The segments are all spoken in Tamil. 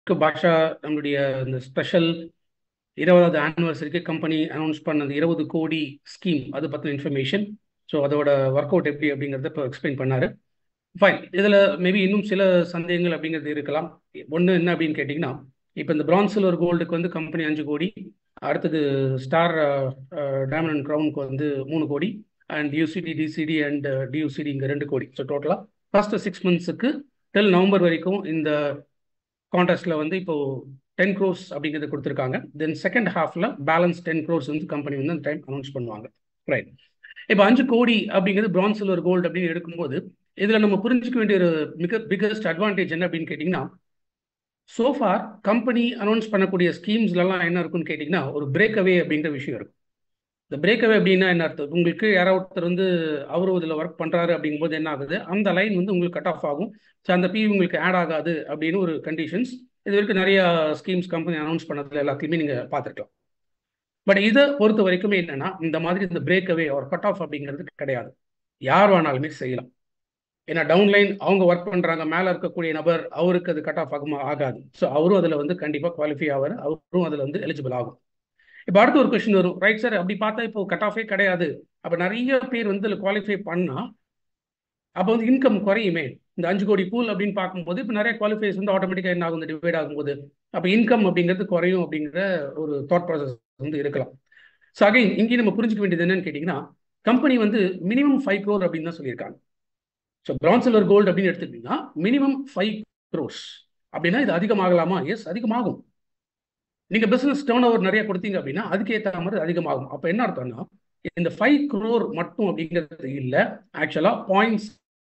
பாஷா நம்மளுடைய இந்த ஸ்பெஷல் இருபதாவது ஆனிவர்சரிக்கு கம்பெனி அனௌன்ஸ் பண்ணது இருபது கோடி ஸ்கீம் அது பற்றின இன்ஃபர்மேஷன் ஸோ அதோட ஒர்க் அவுட் எப்படி அப்படிங்கிறத இப்போ எக்ஸ்பிளைன் பண்ணாரு ஃபைன் இதில் மேபி இன்னும் சில சந்தேகங்கள் அப்படிங்கிறது இருக்கலாம் ஒன்று என்ன அப்படின்னு கேட்டிங்கன்னா இப்போ இந்த பிரான்ஸ் சில்வர் கோல்டுக்கு வந்து கம்பெனி அஞ்சு கோடி அடுத்தது ஸ்டார் டைமண்ட் அண்ட் க்ரௌனுக்கு வந்து மூணு கோடி and UCD DCD and DUCD இங்கே ரெண்டு கோடி ஸோ டோட்டலாக ஃபர்ஸ்ட் சிக்ஸ் மந்த்ஸுக்கு டில் நவம்பர் வரைக்கும் இந்த கான்டெஸ்ட்டில் வந்து இப்போ டென் க்ரோர்ஸ் அப்படிங்கிறது கொடுத்துருக்காங்க தென் செகண்ட் ஹாஃபில் பேலன்ஸ் டென் க்ரோர்ஸ் வந்து கம்பெனி வந்து அந்த டைம் அனௌன்ஸ் பண்ணுவாங்க ரைட் இப்போ அஞ்சு கோடி அப்படிங்கிறது பிரான்ஸ் சில்வர் கோல்டு அப்படின்னு எடுக்கும்போது இதில் நம்ம புரிஞ்சுக்க வேண்டிய ஒரு மிக பிகஸ்ட் அட்வான்டேஜ் என்ன அப்படின்னு கேட்டிங்கன்னா சோஃபார் கம்பெனி அனௌன்ஸ் பண்ணக்கூடிய ஸ்கீம்ஸ்லாம் என்ன இருக்குன்னு கேட்டிங்கன்னா ஒரு பிரேக் அவே அப்படிங்கிற விஷயம் இருக்கும் இந்த பிரேக் அவே அப்படின்னா என்ன அர்த்தம் உங்களுக்கு யாராவது ஒருத்தர் வந்து அவரும் இதில் ஒர்க் பண்ணுறாரு அப்படிங்கும்போது என்ன ஆகுது அந்த லைன் வந்து உங்களுக்கு கட் ஆஃப் ஆகும் ஸோ அந்த பி உங்களுக்கு ஆட் ஆகாது அப்படின்னு ஒரு கண்டிஷன்ஸ் இது வரைக்கும் நிறைய ஸ்கீம்ஸ் கம்பெனி அனௌன்ஸ் பண்ணதில் எல்லாத்தையுமே நீங்கள் பார்த்துருக்கலாம் பட் இதை பொறுத்த வரைக்குமே என்னன்னா இந்த மாதிரி இந்த பிரேக் அவே ஒரு கட் ஆஃப் அப்படிங்கிறது கிடையாது யார் வேணாலுமே செய்யலாம் ஏன்னா டவுன்லைன் அவங்க ஒர்க் பண்ணுறாங்க மேலே இருக்கக்கூடிய நபர் அவருக்கு அது கட் ஆஃப் ஆகுமா ஆகாது ஸோ அவரும் அதில் வந்து கண்டிப்பாக குவாலிஃபை ஆவார் அவரும் அதில் வந்து எலிஜிபிள் ஆகும் இப்போ அடுத்த ஒரு கொஸ்டின் வரும் ரைட் சார் அப்படி பார்த்தா இப்போ கட் ஆஃபே கிடையாது அப்போ நிறைய பேர் வந்து இதில் குவாலிஃபை பண்ணால் அப்போ வந்து இன்கம் குறையுமே இந்த அஞ்சு கோடி பூல் அப்படின்னு பார்க்கும்போது இப்போ நிறைய குவாலிஃபைஸ் வந்து ஆட்டோமேட்டிக்காக என்ன ஆகும் டிவைட் ஆகும்போது அப்போ இன்கம் அப்படிங்கிறது குறையும் அப்படிங்கிற ஒரு தாட் ப்ராசஸ் வந்து இருக்கலாம் ஸோ அகைன் இங்கேயும் நம்ம புரிஞ்சுக்க வேண்டியது என்னன்னு கேட்டிங்கன்னா கம்பெனி வந்து மினிமம் ஃபைவ் க்ரோர் அப்படின்னு தான் சொல்லியிருக்காங்க ஸோ பிரான்ஸ் சில்வர் கோல்டு அப்படின்னு எடுத்துக்கிட்டிங்கன்னா மினிமம் ஃபைவ் க்ரோர்ஸ் அப்படின்னா இது அதிகமாகலாமா எஸ் அதிகமாகும் நீங்கள் பிஸ்னஸ் டேர்ன் ஓவர் நிறைய கொடுத்தீங்க அப்படின்னா அதுக்கு ஏற்ற மாதிரி அதிகமாகும் அப்போ என்ன அர்த்தம்னா இந்த ஃபைவ் க்ரோர் மட்டும் அப்படிங்கிறது இல்லை ஆக்சுவலாக பாயிண்ட்ஸ்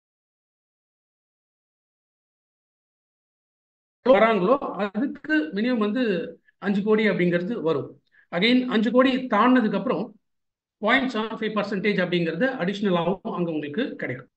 வராங்களோ அதுக்கு மினிமம் வந்து அஞ்சு கோடி அப்படிங்கிறது வரும் அகைன் அஞ்சு கோடி தாண்டினதுக்கு அப்புறம் பாயிண்ட் செவன் ஃபைவ் பர்சன்டேஜ் அப்படிங்கிறது அடிஷ்னலாகவும் அங்கே உங்களுக்கு கிடைக்கும்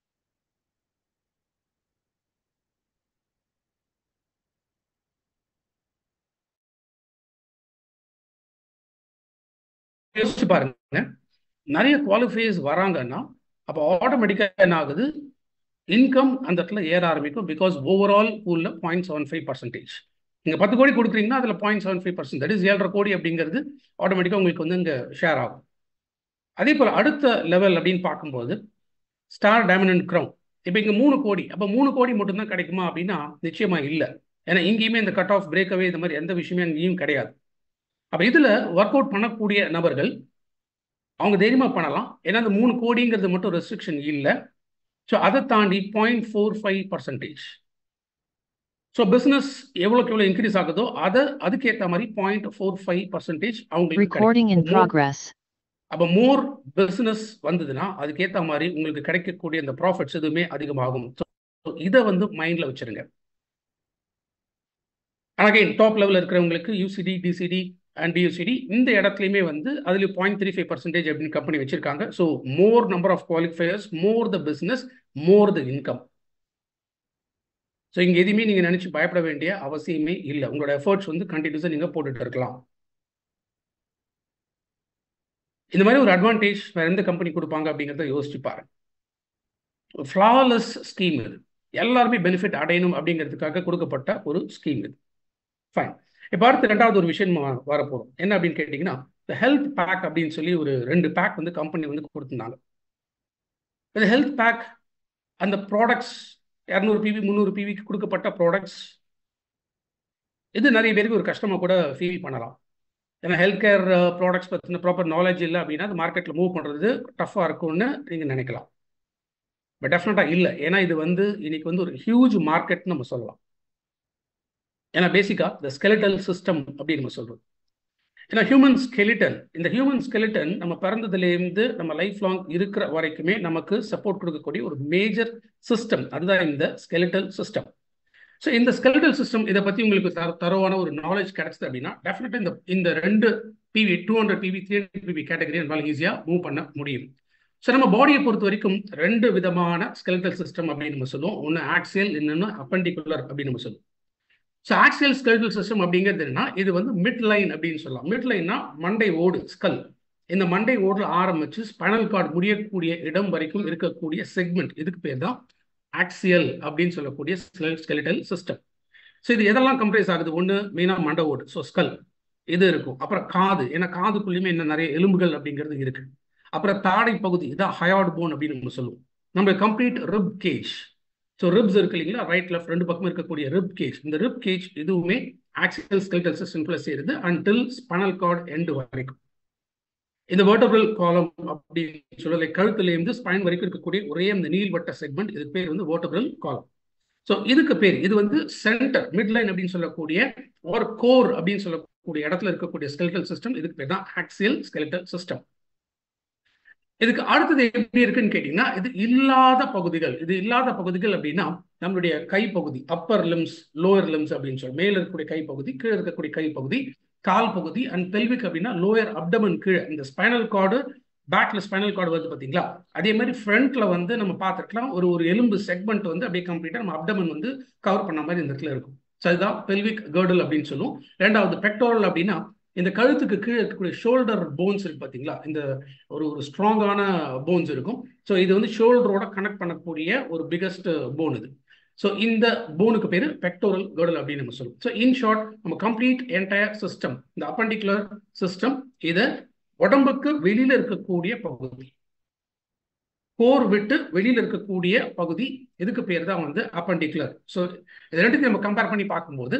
யோசிச்சு பாருங்க நிறைய குவாலிஃபைஸ் வராங்கன்னா அப்போ ஆட்டோமேட்டிக்காக என்ன ஆகுது இன்கம் அந்த இடத்துல ஏற ஆரம்பிக்கும் பிகாஸ் ஓவரால் பூலில் பாயிண்ட் செவன் ஃபைவ் பர்சன்டேஜ் நீங்கள் பத்து கோடி கொடுக்குறீங்கன்னா அதில் point seven five percent that is ஏழரை கோடி அப்படிங்கிறது ஆட்டோமேட்டிக்காக உங்களுக்கு வந்து இங்கே ஷேர் ஆகும் அதே போல் அடுத்த லெவல் அப்படின்னு பார்க்கும்போது ஸ்டார் டைமண்ட் அண்ட் க்ரௌன் இப்போ இங்கே மூணு கோடி அப்போ மூணு கோடி மட்டும்தான் கிடைக்குமா அப்படின்னா நிச்சயமாக இல்லை ஏன்னா இங்கேயுமே இந்த கட் ஆஃப் பிரேக்கவே இந்த மாதிரி எந்த விஷயமே அங்கேயும் கிடையாது அப்போ இதில் ஒர்க் அவுட் பண்ணக்கூடிய நபர்கள் அவங்க தைரியமாக பண்ணலாம் ஏன்னா அந்த மூணு கோடிங்கிறது மட்டும் ரெஸ்ட்ரிக்ஷன் இல்லை ஸோ அதை தாண்டி point four five percentage so business எவ்வளோக்கு எவ்வளோ இன்க்ரீஸ் ஆகுதோ அதை அதுக்கேற்ற மாதிரி பாயிண்ட் ஃபோர் ஃபைவ் பர்சன்டேஜ் அவங்களுக்கு Recording in கிடைக்கும். progress. அப்போ மோர் பிஸ்னஸ் வந்ததுன்னா அதுக்கேற்ற மாதிரி உங்களுக்கு கிடைக்கக்கூடிய அந்த ப்ராஃபிட்ஸ் எதுவுமே அதிகமாகும் ஸோ இதை வந்து மைண்டில் வச்சிருங்க அகைன் டாப் லெவலில் இருக்கிறவங்களுக்கு யூசிடி டிசிடி அண்ட் டியூசிடி இந்த இடத்துலையுமே வந்து அதில் பாயிண்ட் த்ரீ ஃபைவ் பர்சன்டேஜ் அப்படின்னு கம்பெனி வச்சிருக்காங்க so more number of qualifiers more the business more the income so இங்கே எதுவுமே நீங்கள் நினச்சி பயப்பட வேண்டிய அவசியமே இல்லை உங்களோட எஃபர்ட்ஸ் வந்து கண்டினியூஸாக நீங்கள் போட்டுட்டு இருக்கலாம் இந்த மாதிரி ஒரு அட்வான்டேஜ் வேற எந்த கம்பெனி கொடுப்பாங்க அப்படிங்கிறத யோசிச்சு பாருங்க ஃப்ளாலெஸ் ஸ்கீம் இது எல்லாருமே பெனிஃபிட் அடையணும் அப்படிங்கிறதுக்காக கொடுக்கப்பட்ட ஒரு ஸ்கீம் இது ஃபைன் இப்போ அடுத்து ரெண்டாவது ஒரு விஷயம் வ- வரப்போறோம் என்ன அப்படின்னு கேட்டிங்கன்னா இந்த ஹெல்த் பேக் அப்படின்னு சொல்லி ஒரு ரெண்டு பேக் வந்து கம்பெனி வந்து கொடுத்துருந்தாங்க இந்த ஹெல்த் பேக் அந்த ப்ராடக்ட்ஸ் இரநூறு பிவி முந்நூறு பிவிக்கு கொடுக்கப்பட்ட ப்ராடக்ட்ஸ் இது நிறைய பேருக்கு ஒரு கஷ்டமாக கூட ஃபீல் பண்ணலாம் ஏன்னா ஹெல்த் கேர் ப்ராடக்ட்ஸ் பற்றின ப்ராப்பர் நாலேஜ் இல்லை அப்படின்னா அது மார்க்கெட்டில் மூவ் பண்ணுறது டஃப்பாக இருக்கும்னு நீங்கள் நினைக்கலாம் பட் டெஃபினட்டாக இல்லை ஏன்னா இது வந்து இன்னைக்கு வந்து ஒரு ஹியூஜ் மார்க்கெட்னு நம்ம சொல்லலாம் ஏன்னா பேசிக்காக இந்த ஸ்கெலிட்டல் சிஸ்டம் அப்படின்னு நம்ம சொல்கிறோம் ஏன்னா ஹியூமன் ஸ்கெலிட்டன் இந்த ஹியூமன் ஸ்கெலிட்டன் நம்ம பிறந்ததுலேருந்து நம்ம லைஃப் லாங் இருக்கிற வரைக்குமே நமக்கு சப்போர்ட் கொடுக்கக்கூடிய ஒரு மேஜர் சிஸ்டம் அதுதான் இந்த ஸ்கெலிட்டல் சிஸ்டம் ஸோ இந்த ஸ்கெலிட்டல் சிஸ்டம் இதை பற்றி உங்களுக்கு தர தரவான ஒரு நாலேஜ் கிடைச்சது அப்படின்னா டெஃபினட்டாக இந்த இந்த ரெண்டு PV two hundred PV three hundred PV category நம்மளால ஈஸியாக மூவ் பண்ண முடியும் ஸோ நம்ம பாடியை பொறுத்த வரைக்கும் ரெண்டு விதமான ஸ்கெலிட்டல் சிஸ்டம் அப்படின்னு நம்ம சொல்லுவோம் ஒன்று ஆக்சியல் இன்னொன்று அப்பண்டிகுலர் அப்படின்னு நம்ம சொல்லுவோம் ஸோ ஆக்சியல் ஸ்கெலிட்டல் சிஸ்டம் அப்படிங்கிறது என்னன்னா இது வந்து மிட் லைன் அப்படின்னு சொல்லலாம் மிட் லைன்னா மண்டை ஓடு ஸ்கல் இந்த மண்டை ஓடுல ஆரம்பிச்சு ஸ்பைனல் கார்டு முடியக்கூடிய இடம் வரைக்கும் இருக்கக்கூடிய செக்மெண்ட் இதுக்கு பேர் தான் ஆக்சியல் அப்படின்னு சொல்லக்கூடிய ஸ்கெலிட்டல் சிஸ்டம் ஸோ இது எதெல்லாம் கம்ப்ரைஸ் ஆகுது ஒன்று மெயினாக மண்டை ஓடு ஸோ ஸ்கல் இது இருக்கும் அப்புறம் காது ஏன்னா காதுக்குள்ளேயுமே இன்னும் நிறைய எலும்புகள் அப்படிங்கிறது இருக்கு அப்புறம் தாடை பகுதி இதான் ஹயார்ட் போன் அப்படின்னு நம்ம சொல்லுவோம் நம்ம complete rib cage so ribs இருக்கு இல்லைங்களா ரைட் லெஃப்ட் ரெண்டு பக்கம் இருக்கக்கூடிய ரிப் கேஜ் இந்த ரிப் கேஜ் இதுவுமே ஆக்சியல் ஸ்கெல்டல் சிஸ்டம்ல சேருது அன்டில் ஸ்பனல் கார்டு எண்டு வரைக்கும் இந்த வேர்டபிள் காலம் அப்படின்னு சொல்ல லைக் கழுத்துலேருந்து ஸ்பைன் வரைக்கும் இருக்கக்கூடிய ஒரே அந்த நீள்வட்ட செக்மெண்ட் இதுக்கு பேர் வந்து வேர்டபிள் காலம் ஸோ இதுக்கு பேர் இது வந்து சென்டர் மிட்லைன் அப்படின்னு சொல்லக்கூடிய ஒரு கோர் அப்படின்னு சொல்லக்கூடிய இடத்துல இருக்கக்கூடிய ஸ்கெல்டல் சிஸ்டம் இதுக்கு பேர் தான் ஆக்சியல் ஸ்கெல்டல் சிஸ்டம் இதுக்கு அடுத்தது எப்படி இருக்குன்னு கேட்டீங்கன்னா இது இல்லாத பகுதிகள் இது இல்லாத பகுதிகள் அப்படின்னா நம்மளுடைய கைப்பகுதி அப்பர் லிம்ஸ் லோயர் லிம்ஸ் அப்படின்னு சொல்லி மேல இருக்கக்கூடிய கைப்பகுதி கீழே இருக்கக்கூடிய கைப்பகுதி கால் பகுதி அண்ட் பெல்விக் அப்படின்னா லோயர் அப்டமன் கீழே இந்த ஸ்பைனல் கார்டு பேக்ல ஸ்பைனல் கார்டு வருது பார்த்தீங்களா அதே மாதிரி ஃப்ரண்ட்ல வந்து நம்ம பார்த்துருக்கலாம் ஒரு ஒரு எலும்பு செக்மெண்ட் வந்து அப்படியே கம்ப்ளீட்டாக நம்ம அப்டமன் வந்து கவர் பண்ண மாதிரி இந்த இடத்துல இருக்கும் ஸோ அதுதான் பெல்விக் கேர்டல் அப்படின்னு சொல்லுவோம் ரெண்டாவது பெக்டோரல் அப்படின்னா இந்த கழுத்துக்கு கீழே இருக்கக்கூடிய ஷோல்டர் போன்ஸ் இருக்கு பார்த்தீங்களா இந்த ஒரு ஒரு ஸ்ட்ராங்கான போன்ஸ் இருக்கும் ஸோ இது வந்து ஷோல்டரோட கனெக்ட் பண்ணக்கூடிய ஒரு பிகஸ்ட் போன் இது ஸோ இந்த போனுக்கு பேர் பெக்டோரல் கேர்டல் அப்படின்னு நம்ம சொல்லுவோம் ஸோ இன் ஷார்ட் நம்ம கம்ப்ளீட் என்டையர் சிஸ்டம் இந்த அப்பண்டிகுலர் சிஸ்டம் இதை உடம்புக்கு வெளியில இருக்கக்கூடிய பகுதி கோர் விட்டு வெளியில இருக்கக்கூடிய பகுதி இதுக்கு பேர் தான் வந்து அப்பண்டிகுலர் ஸோ இது ரெண்டுத்தையும் நம்ம கம்பேர் பண்ணி பார்க்கும்போது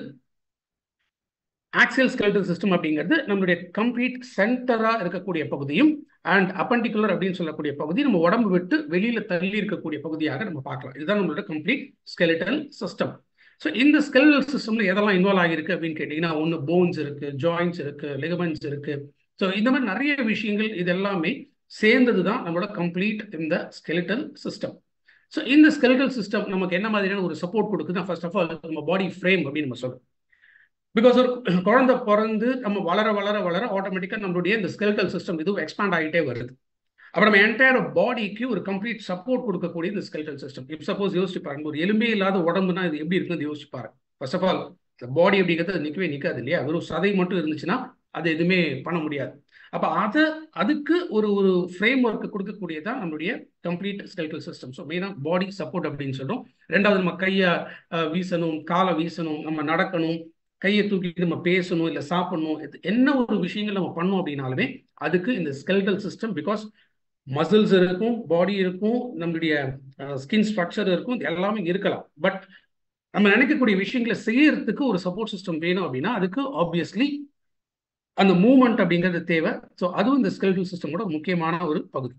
ஆக்சியல் ஸ்கெல்டல் சிஸ்டம் அப்படிங்கிறது நம்மளுடைய கம்ப்ளீட் சென்டரா இருக்கக்கூடிய பகுதியும் அண்ட் அப்பண்டிகுலர் அப்படின்னு சொல்லக்கூடிய பகுதி நம்ம உடம்பு விட்டு வெளியில தள்ளி இருக்கக்கூடிய பகுதியாக நம்ம பார்க்கலாம் இதுதான் நம்மளோட கம்ப்ளீட் ஸ்கெலிட்டல் சிஸ்டம் ஸோ இந்த ஸ்கெலிட்டல் சிஸ்டம்ல எதெல்லாம் இன்வால்வ் ஆகிருக்கு அப்படின்னு கேட்டீங்கன்னா ஒன்று போன்ஸ் இருக்கு ஜாயின்ஸ் இருக்கு லெகமெண்ட்ஸ் இருக்கு ஸோ இந்த மாதிரி நிறைய விஷயங்கள் இது எல்லாமே சேர்ந்தது தான் நம்மளோட கம்ப்ளீட் இந்த ஸ்கெலிட்டல் சிஸ்டம் ஸோ இந்த ஸ்கெலிட்டல் சிஸ்டம் நமக்கு என்ன மாதிரியான ஒரு சப்போர்ட் கொடுக்குது ஃபர்ஸ்ட் ஆஃப் ஆல் நம்ம பாடி ஃப்ரேம் அப்படின்னு நம்ம சொல்றோம் பிகாஸ் ஒரு குழந்தை பிறந்து நம்ம வளர வளர வளர ஆட்டோமேட்டிக்காக நம்மளுடைய இந்த ஸ்கெலிட்டல் சிஸ்டம் இதுவும் எக்ஸ்பாண்ட் ஆகிட்டே வருது அப்போ நம்ம என்டையர் பாடிக்கு ஒரு கம்ப்ளீட் சப்போர்ட் கொடுக்கக்கூடிய இந்த ஸ்கெலிட்டல் சிஸ்டம் இப்போ சப்போஸ் யோசிச்சு பாருங்க ஒரு எலும்பே இல்லாத உடம்புனா இது எப்படி இருக்குன்னு யோசிச்சு பாருங்க ஃபர்ஸ்ட் ஆஃப் ஆல் இந்த பாடி அப்படிங்கிறது நிற்கவே நிற்காது இல்லையா வெறும் சதை மட்டும் இருந்துச்சுன்னா அது எதுவுமே பண்ண முடியாது அப்போ அதை அதுக்கு ஒரு ஒரு ஃப்ரேம் ஒர்க்கு கொடுக்கக்கூடியதான் நம்மளுடைய கம்ப்ளீட் ஸ்கெல்டல் சிஸ்டம் ஸோ மெயினாக பாடி சப்போர்ட் அப்படின்னு சொல்கிறோம் ரெண்டாவது நம்ம கையை வீசணும் காலை வீசணும் நம்ம நடக்கணும் கையை தூக்கிட்டு நம்ம பேசணும் இல்லை சாப்பிடணும் என்ன ஒரு விஷயங்கள் நம்ம பண்ணோம் அப்படின்னாலுமே அதுக்கு இந்த ஸ்கெல்டல் சிஸ்டம் பிகாஸ் மசில்ஸ் இருக்கும் பாடி இருக்கும் நம்மளுடைய ஸ்கின் ஸ்ட்ரக்சர் இருக்கும் இது எல்லாமே இருக்கலாம் பட் நம்ம நினைக்கக்கூடிய விஷயங்களை செய்யறதுக்கு ஒரு சப்போர்ட் சிஸ்டம் வேணும் அப்படின்னா அதுக்கு ஆப்வியஸ்லி அந்த மூமெண்ட் அப்படிங்கிறது தேவை ஸோ அதுவும் இந்த ஸ்கெல்டல் சிஸ்டமோட முக்கியமான ஒரு பகுதி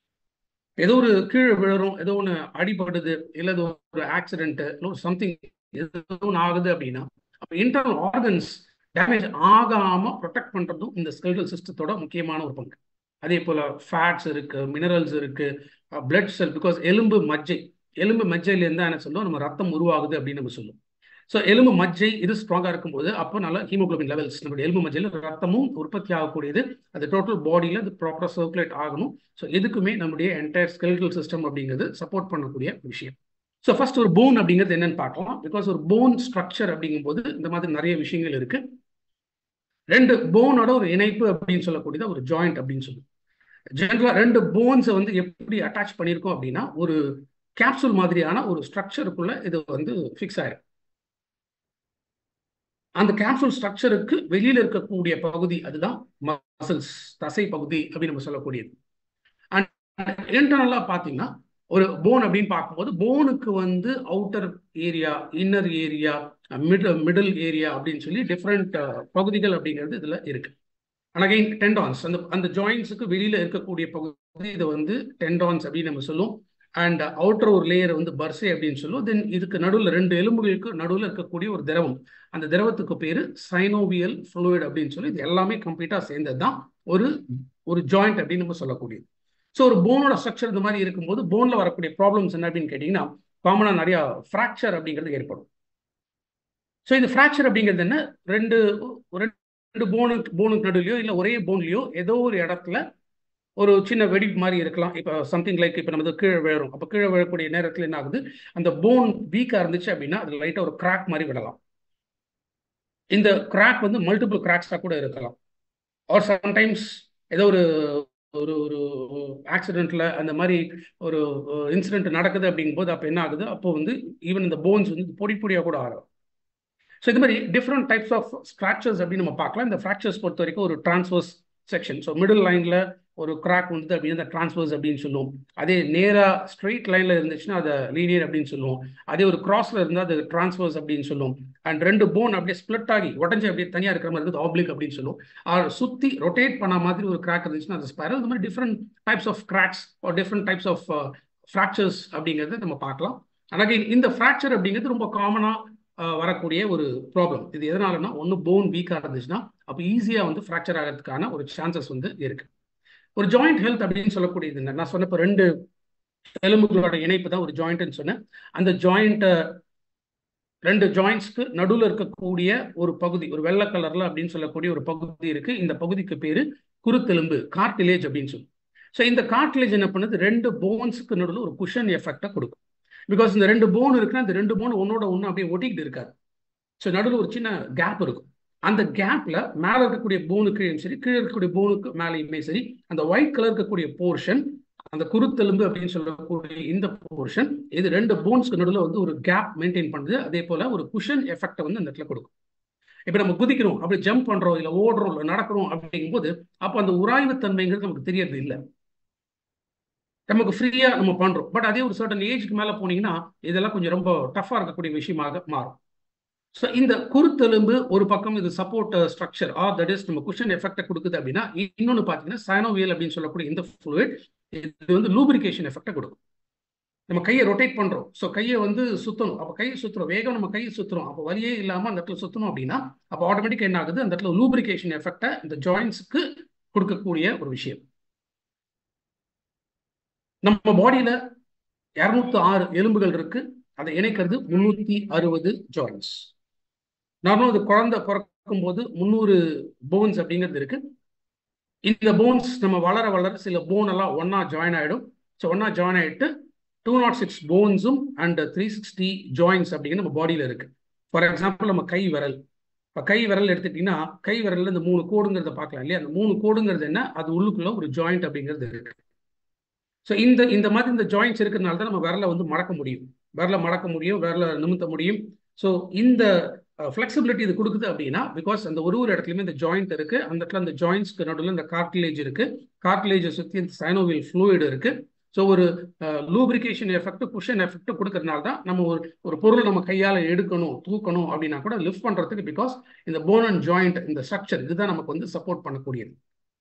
ஏதோ ஒரு கீழே விழுறோம் ஏதோ ஒன்று அடிபடுது இல்லை ஏதோ ஒரு ஆக்சிடென்ட் இல்லை ஒரு சம்திங் ஏதோ ஒன்று ஆகுது அப்படின்னா அப்போ இன்டர்னல் ஆர்கன்ஸ் டேமேஜ் ஆகாமல் ப்ரொடெக்ட் பண்ணுறதும் இந்த ஸ்கெல்டல் சிஸ்டத்தோட முக்கியமான ஒரு பங்கு அதே போல் ஃபேட்ஸ் இருக்கு மினரல்ஸ் இருக்கு பிளட் செல் பிகாஸ் எலும்பு மஜ்ஜை எலும்பு மஜ்ஜையிலேருந்து என்ன சொல்லுவோம் நம்ம ரத்தம் உருவாகுது அப்படின்னு நம்ம சொல்லுவோம் ஸோ எலும்பு மஜ்ஜை இது ஸ்ட்ராங்காக இருக்கும்போது அப்போ நல்லா ஹீமோக்ளோபின் லெவல்ஸ் நம்மளுடைய எலும்பு மஜ்ஜையில் ரத்தமும் உற்பத்தி ஆகக்கூடியது அது டோட்டல் பாடியில் அது ப்ராப்பராக சர்க்குலேட் ஆகணும் ஸோ எதுக்குமே நம்முடைய என்டையர் ஸ்கெலிட்டல் சிஸ்டம் அப்படிங்கிறது சப்போர்ட் பண்ணக்கூடிய விஷயம் ஸோ ஃபர்ஸ்ட் ஒரு போன் அப்படிங்கிறது என்னன்னு பார்க்கலாம் பிகாஸ் ஒரு போன் ஸ்ட்ரக்சர் அப்படிங்கும்போது இந்த மாதிரி நிறைய விஷயங்கள் இருக்கு ரெண்டு போனோட ஒரு இணைப்பு அப்படின்னு சொல்லக்கூடியது ஒரு ஜாயிண்ட் அப்படின்னு சொல்லுவோம் ஜென்ரலாக ரெண்டு போன்ஸை வந்து எப்படி அட்டாச் பண்ணியிருக்கோம் அப்படின்னா ஒரு கேப்சூல் மாதிரியான ஒரு ஸ்ட்ரக்சருக்குள்ள இது வந்து ஃபிக்ஸ் ஆயிரும் அந்த கேப்சூல் ஸ்ட்ரக்சருக்கு வெளியில இருக்கக்கூடிய பகுதி அதுதான் மசில்ஸ் தசை பகுதி அப்படின்னு நம்ம சொல்லக்கூடியது அண்ட் இன்டர்னலா பார்த்தீங்கன்னா ஒரு போன் அப்படின்னு பார்க்கும்போது போனுக்கு வந்து outer area inner area middle middle area அப்படின்னு சொல்லி டிஃப்ரெண்ட் பகுதிகள் அப்படிங்கிறது இதுல இருக்கு அண்ட் அகைன் டெண்டான்ஸ் அந்த அந்த ஜாயின்ஸுக்கு வெளியில இருக்கக்கூடிய பகுதி இதை வந்து டெண்டான்ஸ் அப்படின்னு நம்ம சொல்லுவோம் அண்ட் அவுட்டர் ஒரு லேயர் வந்து பர்சே அப்படின்னு சொல்லுவோம் தென் இதுக்கு நடுவில் ரெண்டு எலும்புகளுக்கு நடுவில் இருக்கக்கூடிய ஒரு திரவம் அந்த திரவத்துக்கு பேர் சைனோவியல் ஃப்ளூயிட் அப்படின்னு சொல்லி இது எல்லாமே கம்ப்ளீட்டாக சேர்ந்தது தான் ஒரு ஒரு ஜாயிண்ட் அப்படின்னு நம்ம சொல்லக்கூடியது ஸோ ஒரு போனோட ஸ்ட்ரக்சர் இந்த மாதிரி இருக்கும்போது போனில் வரக்கூடிய ப்ராப்ளம்ஸ் என்ன அப்படின்னு கேட்டிங்கன்னா காமனாக நிறையா ஃப்ராக்சர் அப்படிங்கிறது ஏற்படும் ஸோ இந்த ஃப்ராக்சர் அப்படிங்கிறது என்ன ரெண்டு ரெண்டு போனுக்கு போனுக்கு நடுலையோ இல்லை ஒரே போன்லையோ ஏதோ ஒரு இடத்துல ஒரு சின்ன வெடிப்பு மாதிரி இருக்கலாம் இப்போ சம்திங் லைக் இப்போ நம்ம கீழே விழுறோம் அப்போ கீழே விழக்கூடிய நேரத்தில் என்ன ஆகுது அந்த போன் வீக்காக இருந்துச்சு அப்படின்னா அது லைட்டாக ஒரு கிராக் மாதிரி விடலாம் இந்த கிராக் வந்து மல்டிபிள் கிராக்ஸாக கூட இருக்கலாம் ஆர் சம்டைம்ஸ் ஏதோ ஒரு ஒரு ஒரு ஆக்சிடென்ட்ல அந்த மாதிரி ஒரு இன்சிடென்ட் நடக்குது அப்படிங்கும்போது அப்போ என்ன ஆகுது அப்போ வந்து ஈவன் இந்த போன்ஸ் வந்து பொடி பொடியாக கூட ஆகலாம் ஸோ இது மாதிரி டிஃப்ரெண்ட் டைப்ஸ் ஆஃப் ஃப்ராக்சர்ஸ் அப்படின்னு நம்ம பார்க்கலாம் இந்த ஃப்ராக்சர்ஸ் பொறுத்த வரைக்கும் ஒரு டிரான்ஸ்வர்ஸ் செக்ஷன் ஸோ மிடில் லைனில் ஒரு கிராக் வந்து அப்படின்னு டிரான்ஸ்வர்ஸ் அப்படின்னு சொல்லுவோம் அதே நேராக ஸ்ட்ரெயிட் லைனில் இருந்துச்சுன்னா அதை லீனியர் அப்படின்னு சொல்லுவோம் அதே ஒரு கிராஸில் இருந்தால் அது டிரான்ஸ்வர்ஸ் அப்படின்னு சொல்லுவோம் அண்ட் ரெண்டு போன் அப்படியே ஸ்ப்ளிட் ஆகி உடஞ்சி அப்படியே தனியாக இருக்கிற மாதிரி இருக்குது ஆப்ளிக் அப்படின்னு சொல்லுவோம் ஆர் சுற்றி ரொட்டேட் பண்ண மாதிரி ஒரு கிராக் இருந்துச்சுன்னா அது ஸ்பைரல் இந்த மாதிரி different types of cracks or different types of fractures அப்படிங்கிறது நம்ம பார்க்கலாம் ஆனால் இந்த ஃப்ராக்சர் அப்படிங்கிறது ரொம்ப காமனாக வரக்கூடிய ஒரு ப்ராப்ளம் இது எதனாலனா ஒன்று போன் வீக்காக இருந்துச்சுன்னா அப்போ ஈஸியாக வந்து ஃப்ராக்சர் ஆகிறதுக்கான ஒரு சான்சஸ் வந்து இருக்கு ஒரு ஜாயிண்ட் ஹெல்த் அப்படின்னு சொல்லக்கூடியது என்ன நான் சொன்னப்போ ரெண்டு எலும்புகளோட இணைப்பு தான் ஒரு ஜாயிண்ட்னு சொன்னேன் அந்த ஜாயிண்ட்டை ரெண்டு ஜாயிண்ட்ஸ்க்கு நடுவில் இருக்கக்கூடிய ஒரு பகுதி ஒரு வெள்ளை கலர்ல அப்படின்னு சொல்லக்கூடிய ஒரு பகுதி இருக்கு இந்த பகுதிக்கு பேரு குருத்தெலும்பு கார்டிலேஜ் அப்படின்னு சொல்லி ஸோ இந்த கார்டிலேஜ் என்ன பண்ணுது ரெண்டு போன்ஸுக்கு நடுவில் ஒரு குஷன் எஃபெக்டை கொடுக்கும் பிகாஸ் இந்த ரெண்டு போன் இருக்குன்னா இந்த ரெண்டு போன் ஒன்னோட ஒன்று அப்படியே ஒட்டிக்கிட்டு இருக்காது ஸோ நடுவில் ஒரு சின்ன கேப் இருக்கும் அந்த கேப்ல மேலே இருக்கக்கூடிய போனுக்கு சரி கீழே இருக்கக்கூடிய போனுக்கு மேலேயுமே சரி அந்த ஒயிட் கலர் இருக்கக்கூடிய போர்ஷன் அந்த குருத்தெலும்பு அப்படின்னு சொல்லக்கூடிய இந்த போர்ஷன் இது ரெண்டு போன்ஸ்க்கு நடுவில் வந்து ஒரு கேப் மெயின்டைன் பண்ணுது அதே போல ஒரு குஷன் எஃபெக்டை வந்து அந்த இடத்துல கொடுக்கும் இப்போ நம்ம குதிக்கிறோம் அப்படி ஜம்ப் பண்றோம் இல்லை ஓடுறோம் இல்லை நடக்கிறோம் அப்படிங்கும்போது அப்போ அந்த உராய்வு தன்மைங்கிறது நமக்கு தெரியறது இல்லை நமக்கு ஃப்ரீயா நம்ம பண்றோம் பட் அதே ஒரு சர்டன் ஏஜ்க்கு மேல போனீங்கன்னா இதெல்லாம் கொஞ்சம் ரொம்ப டஃபா இருக்கக்கூடிய விஷயமாக மாறும் ஸோ இந்த குருத்தெலும்பு ஒரு பக்கம் இது support structure or that is நம்ம குஷன் எஃபெக்டை கொடுக்குது அப்படின்னா இன்னொன்று பார்த்தீங்கன்னா சைனோவியல் அப்படின்னு சொல்லக்கூடிய இந்த ஃப்ளூயிட் இது வந்து லூப்ரிகேஷன் எஃபெக்டை கொடுக்கும் நம்ம கையை ரொட்டேட் பண்றோம் ஸோ கையை வந்து சுத்தணும் அப்போ கையை சுத்துறோம் வேகம் நம்ம கையை சுத்துறோம் அப்போ வலியே இல்லாமல் அந்த இடத்துல சுத்தணும் அப்படின்னா அப்போ ஆட்டோமேட்டிக் என்ன ஆகுது அந்த இடத்துல லூப்ரிகேஷன் எஃபெக்டை இந்த ஜாயின்ஸுக்கு கொடுக்கக்கூடிய ஒரு விஷயம் நம்ம பாடியில இரநூத்தி ஆறு எலும்புகள் இருக்கு அதை இணைக்கிறது முன்னூத்தி அறுபது ஜாயின்ஸ் நார்மலும் அது குழந்தை பிறக்கும் போது முந்நூறு போன்ஸ் அப்படிங்கிறது இருக்கு இந்த போன்ஸ் நம்ம வளர வளர சில போன் எல்லாம் ஒன்னா ஜாயின் ஆயிடும் ஸோ ஒன்னா ஜாயின் ஆயிட்டு டூ நாட் சிக்ஸ் போன்ஸும் அண்ட் த்ரீ சிக்ஸ்டி ஜாயின்ஸ் அப்படிங்கிற நம்ம பாடியில இருக்கு ஃபார் எக்ஸாம்பிள் நம்ம கை விரல் இப்போ கை விரல் எடுத்துக்கிட்டீங்கன்னா கை விரல்ல இந்த மூணு கோடுங்கிறத பார்க்கலாம் இல்லையா அந்த மூணு கோடுங்கிறது என்ன அது உள்ளுக்குள்ள ஒரு ஜாயிண்ட் அப்படிங்கிறது இருக்கு ஸோ இந்த இந்த மாதிரி இந்த ஜாயின்ஸ் இருக்கிறதுனால தான் நம்ம விரலை வந்து மடக்க முடியும் விரலை மடக்க முடியும் விரலை நிமித்த முடியும் ஸோ இந்த ஃப்ளெக்சிபிலிட்டி இது கொடுக்குது அப்படின்னா பிகாஸ் அந்த ஒரு ஒரு இடத்துலையுமே இந்த ஜாயிண்ட் இருக்கு அந்த இடத்துல அந்த ஜாயின்ஸ்க்கு நடுவில் இந்த கார்டிலேஜ் இருக்கு கார்டிலேஜை சுற்றி இந்த சைனோவில் ஃப்ளூயிட் இருக்கு ஸோ ஒரு லூப்ரிகேஷன் எஃபெக்ட் குஷன் எஃபெக்ட் கொடுக்கறதுனால தான் நம்ம ஒரு ஒரு பொருள் நம்ம கையால் எடுக்கணும் தூக்கணும் அப்படின்னா கூட லிஃப்ட் பண்ணுறதுக்கு பிகாஸ் இந்த போன் அண்ட் ஜாயிண்ட் இந்த ஸ்ட்ரக்சர் இதுதான் நமக்கு வந்து சப்போர்ட் பண்ணக்கூடியது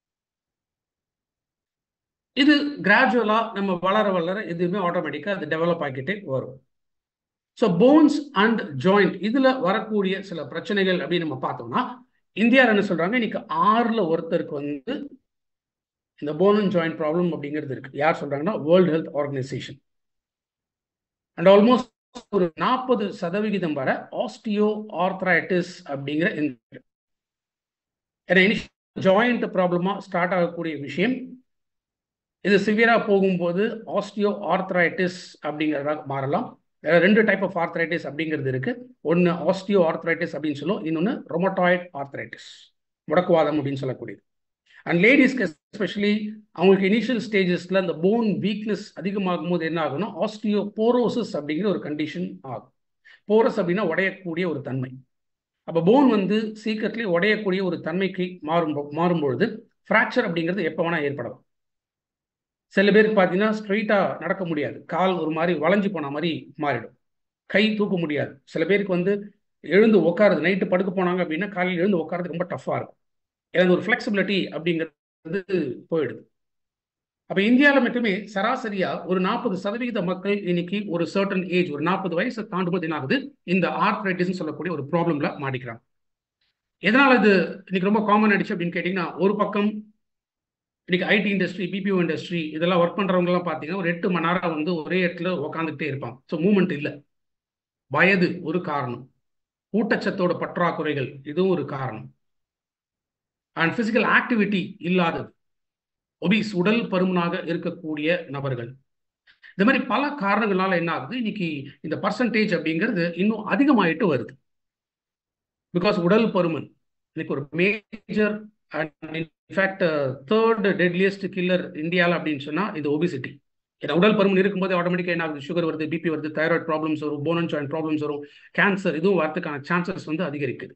இது கிராஜுவலா நம்ம வளர வளர எதுவுமே ஆட்டோமேட்டிக்கா அது டெவலப் ஆகிக்கிட்டே வரும் ஸோ போன்ஸ் அண்ட் ஜாயிண்ட் இதுல வரக்கூடிய சில பிரச்சனைகள் அப்படின்னு நம்ம பார்த்தோம்னா இந்தியாவில் என்ன சொல்றாங்க இன்னைக்கு ஆறுல ஒருத்தருக்கு வந்து இந்த போன் அண்ட் ஜாயிண்ட் ப்ராப்ளம் அப்படிங்கிறது இருக்கு யார் சொல்றாங்கன்னா World Health Organisation and almost ஒரு நாற்பது சதவிகிதம் வர ஆஸ்டியோ ஆர்த்ரைட்டிஸ் அப்படிங்கிற ஏன்னா ஜாயிண்ட் ப்ராப்ளமா ஸ்டார்ட் ஆகக்கூடிய விஷயம் இது சிவியரா போகும்போது ஆஸ்டியோ ஆர்த்ரைட்டிஸ் அப்படிங்கிறதாக மாறலாம் ரெண்டு டைப் ஆஃப் ஆர்த்ரைட்டிஸ் அப்படிங்கிறது இருக்கு ஒன்று ஆஸ்டியோ ஆர்த்ரைட்டிஸ் அப்படின்னு சொல்லுவோம் இன்னொன்று ரொமட்டாய்ட் ஆர்த்ரைட்டிஸ் முடக்குவாதம் அப்படின்னு சொல்லக்கூடியது அண்ட் லேடிஸ்க்கு எஸ்பெஷலி அவங்களுக்கு இனிஷியல் ஸ்டேஜஸ்ல அந்த போன் வீக்னஸ் அதிகமாகும் போது என்ன ஆகும்னா ஆஸ்டியோ போரோசிஸ் அப்படிங்கிற ஒரு கண்டிஷன் ஆகும் போரஸ் அப்படின்னா உடையக்கூடிய ஒரு தன்மை அப்போ போன் வந்து சீக்கிரட்லயே உடையக்கூடிய ஒரு தன்மைக்கு மாறும் மாறும்பொழுது ஃப்ராக்சர் அப்படிங்கிறது எப்போ வேணா ஏற்படலாம் சில பேருக்கு பார்த்தீங்கன்னா ஸ்ட்ரெயிட்டாக நடக்க முடியாது கால் ஒரு மாதிரி வளைஞ்சு போன மாதிரி மாறிடும் கை தூக்க முடியாது சில பேருக்கு வந்து எழுந்து உட்காருது நைட்டு படுக்க போனாங்க அப்படின்னா காலையில் எழுந்து உட்காரது ரொம்ப டஃப்பாக இருக்கும் ஏன்னா ஒரு ஃப்ளெக்சிபிலிட்டி அப்படிங்கிறது போயிடுது அப்போ இந்தியாவில் மட்டுமே சராசரியா ஒரு நாற்பது சதவிகித மக்கள் இன்னைக்கு ஒரு சர்டன் ஏஜ் ஒரு நாற்பது வயசை தாண்டும் போது என்ன ஆகுது இந்த ஆர்த்ரைட்டிஸ் சொல்லக்கூடிய ஒரு ப்ராப்ளம்ல மாட்டிக்கிறாங்க எதனால இது இன்னைக்கு ரொம்ப காமன் ஆயிடுச்சு அப்படின்னு கேட்டீங்கன்னா ஒரு பக்கம் இன்னைக்கு ஐடி இண்டஸ்ட்ரி பிபிஓ இண்டஸ்ட்ரி இதெல்லாம் ஒர்க் பண்றவங்கலாம் பார்த்தீங்கன்னா ஒரு எட்டு மணி நேரம் வந்து ஒரே இடத்துல உட்காந்துக்கிட்டே இருப்பாங்க ஸோ மூமெண்ட் இல்லை வயது ஒரு காரணம் ஊட்டச்சத்தோட பற்றாக்குறைகள் இதுவும் ஒரு காரணம் அண்ட் பிசிக்கல் ஆக்டிவிட்டி இல்லாதது ஒபிஸ் உடல் பருமனாக இருக்கக்கூடிய நபர்கள் இந்த மாதிரி பல காரணங்களால என்ன ஆகுது இன்னைக்கு இந்த பர்சன்டேஜ் அப்படிங்கிறது இன்னும் அதிகமாயிட்டு வருது பிகாஸ் உடல் பருமன் இன்னைக்கு ஒரு major and in fact third deadliest killer இந்தியாவில் அப்படின்னு சொன்னால் இது ஒபிசிட்டி ஏன்னா உடல் பருமன் இருக்கும்போது ஆட்டோமேட்டிக்காக என்ன ஆகுது சுகர் வருது பிபி வருது தைராய்டு ப்ராப்ளம்ஸ் வரும் போன் அண்ட் ஜாயின்ட் ப்ராப்ளம்ஸ் வரும் கேன்சர் இதுவும் வரதுக்கான சான்சஸ் வந்து அதிகரிக்குது